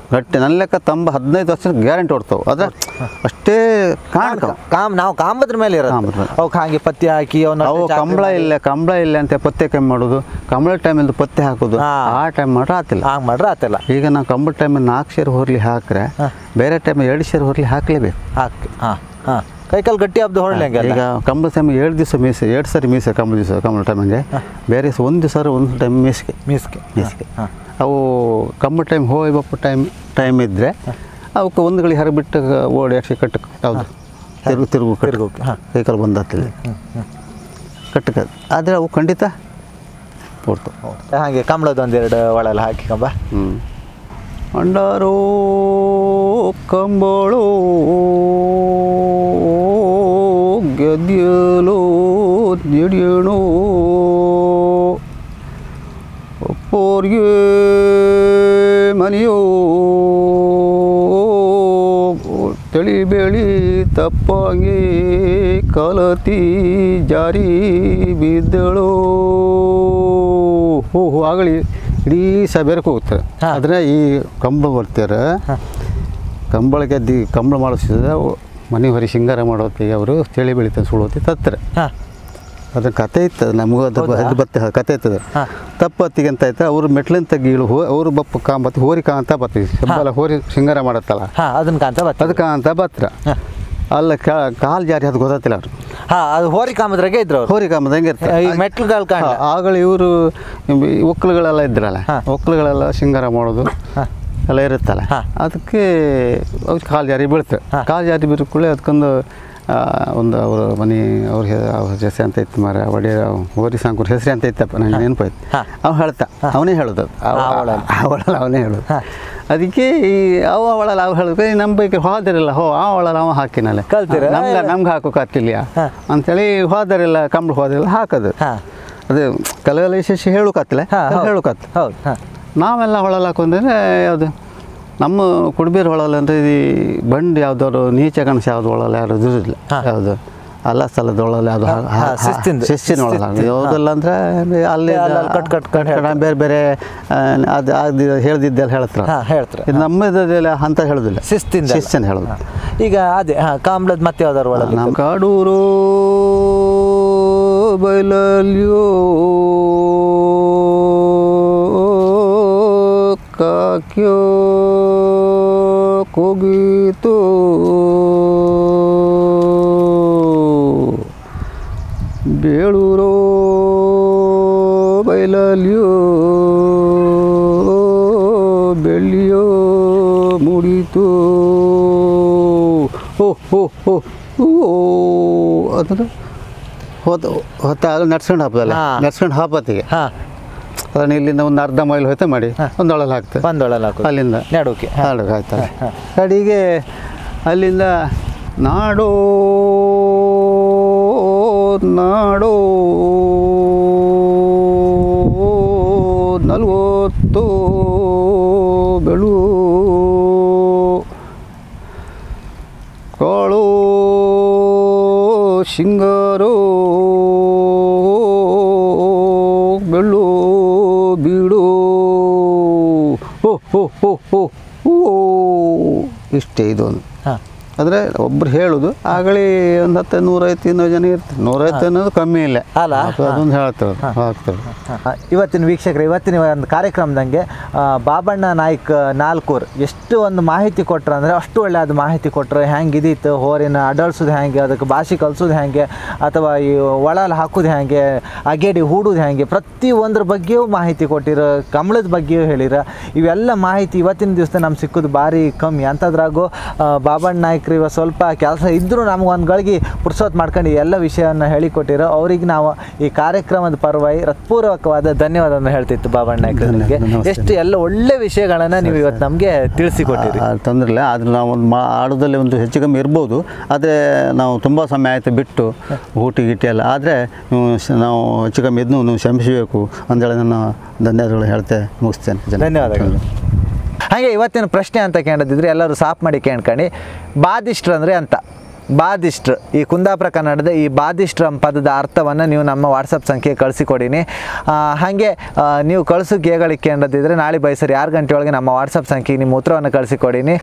ಗಟ್ಟಿ ನನ್ನ ಲೆಕ್ಕ ತಂಬ ಹದಿನೈದು ವರ್ಷ ಗ್ಯಾರಂಟಿ ಹೊಡ್ತಾವೆ ಆದರೆ ಅಷ್ಟೇ ಕಾಣ್ತಾವೆ ಕಾಮ್ ನಾವು ಕಾಂಬದ್ರ ಮೇಲೆ ಇರೋದು ಕಾಂಬದ್ರ ಮೇಲೆ. ಅವಕ್ಕೆ ಹಾಗೆ ಪತ್ತಿ ಹಾಕಿ ಅವನ್ನ ಅವು ಕಂಬಳ ಇಲ್ಲ ಕಂಬಳ ಇಲ್ಲ ಅಂತ ಪತ್ತೆ ಕಮ್ಮಿ ಮಾಡೋದು ಕಂಬಳ ಟೈಮಿಂದ ಪತ್ತೆ ಹಾಕೋದು ಹಾ. ಆ ಟೈಮ್ ಮಾಡ್ರೆ ಆತಿಲ್ಲ ಹಂಗೆ ಮಾಡ್ರೆ ಆತಲ್ಲ ಈಗ ನಾವು ಕಂಬಳ ಟೈಮಿಗೆ ನಾಲ್ಕು ಶೇರ್ ಹೊರ್ಲಿ ಹಾಕ್ರೆ ಬೇರೆ ಟೈಮ್ ಎರಡು ಶೇರ್ ಹೊರ್ಲಿ ಹಾಕ್ಲೇಬೇಕು ಹಾಕಿ ಹಾಂ ಹಾಂ ಕೈಕಾಲು ಗಟ್ಟಿ ಹಬ್ದು ಹೊರಳಿ ಹಂಗೆ ಈಗ ಕಂಬಳ ಟೈಮ್ ಎರಡು ದಿವಸ ಮೀಸೆ ಎರಡು ಸರಿ ಮೀಸೆ ಕಂಬಳ ದಿವಸ ಕಂಬಳ ಟೈಮಿಗೆ ಬೇರೆ ದಿವಸ ಒಂದು ದಿವಸ ಒಂದು ಟೈಮ್ ಮೀಸಿಗೆ ಮೀಸ್ಗೆ ಮೀಸಿಗೆ ಹಾಂ ಅವು ಕಂಬಳ ಟೈಮ್ ಹೋಗಿ ಬಪ್ಪ ಟೈಮ್ ಟೈಮ್ ಇದ್ದರೆ ಅವಕ್ಕೆ ಒಂದು ಗಳಿ ಹರಿಬಿಟ್ಟು ಓಡಿ ಅಕ್ಷಿ ಕಟ್ಟಕ್ಕೆ ಯಾವುದು ತಿರುಗು ತಿರುಗು ತಿರುಗೋಕೆ, ಹಾ. ಕೈಕಾಲು ಬಂದಾಗ್ತದೆ ಕಟ್ಟಕ್ಕೆ ಆದರೆ ಅವು ಖಂಡಿತ ಕೊಡ್ತು ಹಾಗೆ ಕಂಬಳದ ಒಂದೆರಡು ಒಳಲ್ಲ ಹಾಕಿ ಕಂಬ ಹ್ಞೂ ಅಂಡಾರೋ ಕಂಬಳು ಗೆದ್ಯಲು ನಡೆಯಣು ಒಪ್ಪೋರ್ಗೆ ಮನೆಯೋ ತಳಿ ಬೆಳಿ ತಪ್ಪಾಗಿ ಕಲತಿ ಜಾರಿ ಬಿದ್ದಳು ಹೋ ಹೋ ಆಗಲಿ ಇಡೀ ಸಬೇರಕ್ಕೆ ಹೋಗ್ತಾರೆ ಹಾ. ಆದರೆ ಈ ಕಂಬಳ ಬರ್ತಾರೆ ಕಂಬಳ ಗೆದ್ದಿ ಕಂಬಳ ಮಾಡಿಸಿದ್ರೆ ಮನೆ ಹೊರಿ ಶೃಂಗಾರ ಮಾಡೋತ್ತಿಗೆ ಅವರು ಚಳಿ ಬೆಳಿತಾರೆ ಸುಳೋತಿ ತತ್ತಾರೆ ಹಾಂ ಅದ್ರ ಕತೆ ಇರ್ತದೆ ನಮಗೂ ಅದು ಹೌದಾ? ಅದು ಬತ್ತೆ ಕತೆ ಇರ್ತದೆ ಹಾ. ತಪ್ಪತ್ತಿಗೆ ಅಂತ ಆಯ್ತು ಅವ್ರು ಮೆಟ್ಲಿಂದ ಗೀಳು ಹೋ ಅವ್ರು ಬಪ್ಪ ಕಾಂಬತ್ತಿ ಹೋರಿ ಕಾಂತ ಬತ್ತೀವಿ ಶಬ್ಬಲ ಹೋರಿ ಶೃಂಗಾರ ಮಾಡತ್ತಲ್ಲ ಹಾಂ ಅದನ್ನ ಕಾಂತ ಬರ್ತದೆ ಅದಕ್ಕೆ ಅಂತ ಬತ್ರ ಹಾ. ಅಲ್ಲ ಕಾಲು ಜಾರಿ ಅದು ಗೊತ್ತಾತಿಲ್ಲ ಅವ್ರು ಹಾಂ ಅದು ಹೋರಿ ಕಾಮದ್ರಾಗೆ ಇದ್ರು ಅವ್ರು ಹೋರಿ ಕಾಂಬದ ಹೆಂಗೆ ಇರ್ತದೆ ಈ ಮೆಟ್ಲುಗಳು ಕಾಣ ಹಾ, ಆಗಲೂ ಇವರು ಒಕ್ಕಲುಗಳೆಲ್ಲ ಇದ್ರಲ್ಲ ಹಾ. ಒಕ್ಕಲುಗಳೆಲ್ಲ ಶೃಂಗಾರ ಮಾಡೋದು ಹಾ. ಎಲ್ಲ ಇರುತ್ತಲ್ಲ ಹಾ. ಅದಕ್ಕೆ ಅವ್ರಿಗೆ ಕಾಲು ಜಾರಿ ಬೀಳ್ತದೆ ಹಾ. ಕಾಲು ಜಾರಿ ಬೀರೋ ಕೂಡಲೇ ಅದಕ್ಕೊಂದು ಆ, ಒಂದು ಅವ್ರ ಮನೆ ಅವ್ರ ಹೆ- ಅವ್ರ ಹೆಸರು ಅಂತ ಇತ್ತು ಮಾರ ಒಡೆಯ ಹೋರಿ ಸಾಂಕೂರ್ ಹೆಸರು ಅಂತ ಇತ್ತಪ್ಪ ನಂಗೆ ನೆನಪಾಯ್ತು ಹಾ. ಅವ ಹೇಳ್ತಾ ಅವನೇ ಹೇಳೋದು ಅವ ಅವಳಲ್ಲ. ಅವಳಲ್ಲ ಅವನೇ ಹೇಳೋದು ಹಾ. ಅದಕ್ಕೆ ಈ ಅವ ಅವಳಲ್ಲ ಅವ ಹೇಳಿದ್ರೆ ನಮ್ಮ ಬೈಕ್ ಹೋದರಿಲ್ಲ ಹೋ ಆ ಅವಳಲ್ಲ ಅವ ಹಾಕಿನಲ್ಲ ಕಲ್ತೀರಾ? ನಮ್ಗೆ ನಮ್ಗೆ ಹಾಕೋಕ್ಕಾಗ್ತಿಲ್ಲ ಹಾ. ಅಂತೇಳಿ ಹೋದರಿಲ್ಲ ಕಂಬಳ ಹೋದರಿಲ್ಲ ಹಾಕೋದು ಹಾಂ ಅದು ಕಲಗಲ ವಿಶೇಷ ಹೇಳೋಕತ್ತಿಲ್ಲ ಹಾಂ ಹೇಳೋಕತ್ತು ಹೌದು ಹಾಂ ನಾವೆಲ್ಲ ಹೊಳಲ್ಲ ಹಾಕೊಂಡ್ರೆ ಯಾವುದು ನಮ್ಮ ಕುಡ್ಬೀರ್ ಹೊಳಲ್ಲ ಅಂದರೆ ಇದು ಬಂಡ್ ಯಾವ್ದಾದ್ರು ನೀಚ ಕಣಸ ಯಾವ್ದು ಹೊಳಲ್ಲ ಯಾರು ಇದಿಲ್ಲ ಹಾ. ಯಾವುದು ಅಲ್ಲ ಸ್ಥಳದ ಹೊಳಲ್ಲ ಯಾವುದು ಹಾ, ಹಾ, ಶಿಸ್ತಿಂದು. ಶಿಸ್ತಿನ ಹೊಳಲ್ಲ ಶಿಸ್ತಿಂದು, ಯಾವುದಲ್ಲ ಅಂದರೆ ಅಲ್ಲಿ ಅಲ್ಲಿ ಅಲ್ಲಿ ಕಟ್ ಕಟ್ ಕಟ್ ಹೇಳ್ತಾರೆ. ಬೇರೆ ಬೇರೆ ಆ, ಅದು ಅದು ಹೇಳ್ದಿದ್ದೆಲ್ಲ ಹೇಳ್ತಾರೆ ಹಾಂ ಹೇಳ್ತಾರೆ ಇದು ನಮ್ಮದೆಲ್ಲ ಅಂತ ಹೇಳೋದಿಲ್ಲ ಶಿಸ್ತಿಂದ ಶಿಸ್ತಿನ ಹೇಳೋದು ಈಗ ಅದೇ ಹಾಂ ಕಾಂಬ್ಳದ ಮತ್ತೆ ಯಾವ್ದಾರು ಒಳಗೆ ನಮ್ಮ ಕಾಡೂರು ಬಯಲಲ್ಲಿಯೋ ಕಾಕ್ಯೋ ಕೋಗಿತು ಬೇಳೂರೋ ಬಯಲಲ್ಲಿಯೋ ಬೆಳ್ಳಿಯೋ ಮುಡಿತು ಓ ಓ ಓ ಓ ಅದನ್ನು ಹೋದ ಹೊತ್ತಾಗ ನಡ್ಸ್ಕೊಂಡು ಹಾಕೋದಲ್ಲ ಹಾ. ನಡ್ಸ್ಕೊಂಡು ಹಾಪತ್ತಿಗೆ ಹಾಂ ಅದನ್ನು ಇಲ್ಲಿಂದ ಒಂದು ಅರ್ಧ ಮೈಲ್ ಹೋಯ್ತು ಮಾಡಿ ಒಂದು ಒಳಗೆ ಹಾಕ್ತದೆ ಬಂದೊಳಲ್ಲ ಹಾಕೋದು ಅಲ್ಲಿಂದ ನಡುಕ್ಕೆ ಹಾಡು ಆಯ್ತಲ್ಲ ಕಡೆಗೆ ಅಲ್ಲಿಂದ ನಾಡೋ ನಾಡೋ ನಲ್ವತ್ತು ಬೆಳು ಕಾಳು ಶಿಂಗಾರೋ ಬೆಳ್ಳು ಬೀಡು ಓ ಓ ಓ ಓ ಓ ಇಷ್ಟೇ ಇದೊಂದು ಹಾಂ ಆದರೆ ಒಬ್ರು ಹೇಳೋದು ಆಗಲಿ ಒಂದು ಹತ್ತು ನೂರೈವತ್ತು ಇನ್ನೂರು ಜನ ಇರ್ತಾರೆ ನೂರೈವತ್ತು ಅನ್ನೋದು ಕಮ್ಮಿ ಇಲ್ಲ ಅಲ್ಲ? ಅದು ಅದೊಂದು ಹೇಳ್ತಾರೆ ಹಾಕ್ತಾರೆ ಇವತ್ತಿನ ವೀಕ್ಷಕರು ಇವತ್ತಿನ ಒಂದು ಕಾರ್ಯಕ್ರಮದಂಗೆ ಆ, ಬಾಬಣ್ಣ ನಾಯ್ಕ್ ನಾಲ್ಕೂರ್ ಎಷ್ಟು ಒಂದು ಮಾಹಿತಿ ಕೊಟ್ರು ಅಂದರೆ ಅಷ್ಟು ಒಳ್ಳೆ ಅದು ಮಾಹಿತಿ ಕೊಟ್ಟರು ಹೆಂಗೆ ಇದಿತ್ತು ಹೋರಿನ ಅಡಳ್ಸೋದು ಹೆಂಗೆ ಅದಕ್ಕೆ ಭಾಷೆ ಕಲ್ಸೋದು ಹೆಂಗೆ ಅಥವಾ ಈ ಒಳಲ್ ಹಾಕೋದು ಹೆಂಗೆ ಅಗೇಡಿ ಹೂಡೋದು ಹೆಂಗೆ ಪ್ರತಿ ಒಂದ್ರ ಬಗ್ಗೆಯೂ ಮಾಹಿತಿ ಕೊಟ್ಟಿರೋ ಕಮಲದ ಬಗ್ಗೆಯೂ ಹೇಳಿರ ಇವೆಲ್ಲ ಮಾಹಿತಿ ಇವತ್ತಿನ ದಿವಸ ನಮ್ಗೆ ಸಿಕ್ಕೋದು ಭಾರಿ ಕಮ್ಮಿ ಅಂಥದ್ರಾಗೂ ಆ, ಬಾಬಣ್ಣ ನಾಯ್ಕರು ಇವ ಸ್ವಲ್ಪ ಕೆಲಸ ಇದ್ದರೂ ನಮ್ಗೆ ಒಂದು ಗಳಿಗೆ ಪುರ್ಸೋತ್ ಮಾಡ್ಕೊಂಡು ಈ ಎಲ್ಲ ವಿಷಯವನ್ನು ಹೇಳಿಕೊಟ್ಟಿರೋ ಅವ್ರಿಗೆ ನಾವು ಈ ಕಾರ್ಯಕ್ರಮದ ಪರವಾಗಿ ಹೃತ್ಪೂರ್ವಕವಾದ ಧನ್ಯವಾದವನ್ನು ಹೇಳ್ತಿತ್ತು ಬಾಬಣ್ಣ ನಾಯ್ಕರು ನಿಮಗೆ ನಮಸ್ತೆ. ಎಷ್ಟು ಎಲ್ಲ ಒಳ್ಳೆ ವಿಷಯಗಳನ್ನು ನೀವು ಇವತ್ತು ನಮಗೆ ತಿಳಿಸಿಕೊಟ್ಟಿರಿ ತೊಂದರೆ ಇಲ್ಲ ಆದರೆ ನಾವು ಒಂದು ಮಾ ಆಡೋದಲ್ಲಿ ಒಂದು ಹೆಚ್ಚು ಕಮ್ಮಿ ಇರ್ಬೋದು ಆದರೆ ನಾವು ತುಂಬ ಸಮಯ ಆಯಿತು ಬಿಟ್ಟು ಊಟಿ ಗಿಟಿ ಎಲ್ಲ ಆದರೆ ನಾವು ಹೆಚ್ಚು ಕಮ್ಮಿ ಇದ್ನು ನೀವು ಶ್ರಮಿಸಬೇಕು ಅಂದೇಳಿ ನನ್ನ ಧನ್ಯವಾದಗಳು ಹೇಳ್ತೆ ಮುಗಿಸ್ತೇನೆ ಜನ ಧನ್ಯವಾದಗಳು ಹಾಗೆ ಇವತ್ತಿನ ಪ್ರಶ್ನೆ ಅಂತ ಕೇಳದಿದ್ರೆ ಎಲ್ಲರೂ ಸಾಫ್ ಮಾಡಿ ಕೇಳ್ಕೊಂಡು ಬಾದಿಷ್ಟ್ರು ಅಂದರೆ ಅಂತ ಬಾದಿಷ್ಟ್ರು ಈ ಕುಂದಾಪುರ ಕನ್ನಡದ ಈ ಬಾದಿಷ್ಟ್ರ ಪದದ ಅರ್ಥವನ್ನು ನೀವು ನಮ್ಮ ವಾಟ್ಸಪ್ ಸಂಖ್ಯೆ ಕಳಿಸಿಕೊಡಿನಿ ಆ, ಹಾಗೆ ಆ, ನೀವು ಕಳಿಸೋಕೆ ಹೇಗಳಿಕೆ ಅನ್ನೋದಿದ್ರೆ ನಾಳೆ ಬೈಸರಿ ಆರು ಗಂಟೆ ಒಳಗೆ ನಮ್ಮ ವಾಟ್ಸಪ್ ಸಂಖ್ಯೆಗೆ ನಿಮ್ಮ ಉತ್ತರವನ್ನು ಕಳಿಸಿಕೊಡಿನಿ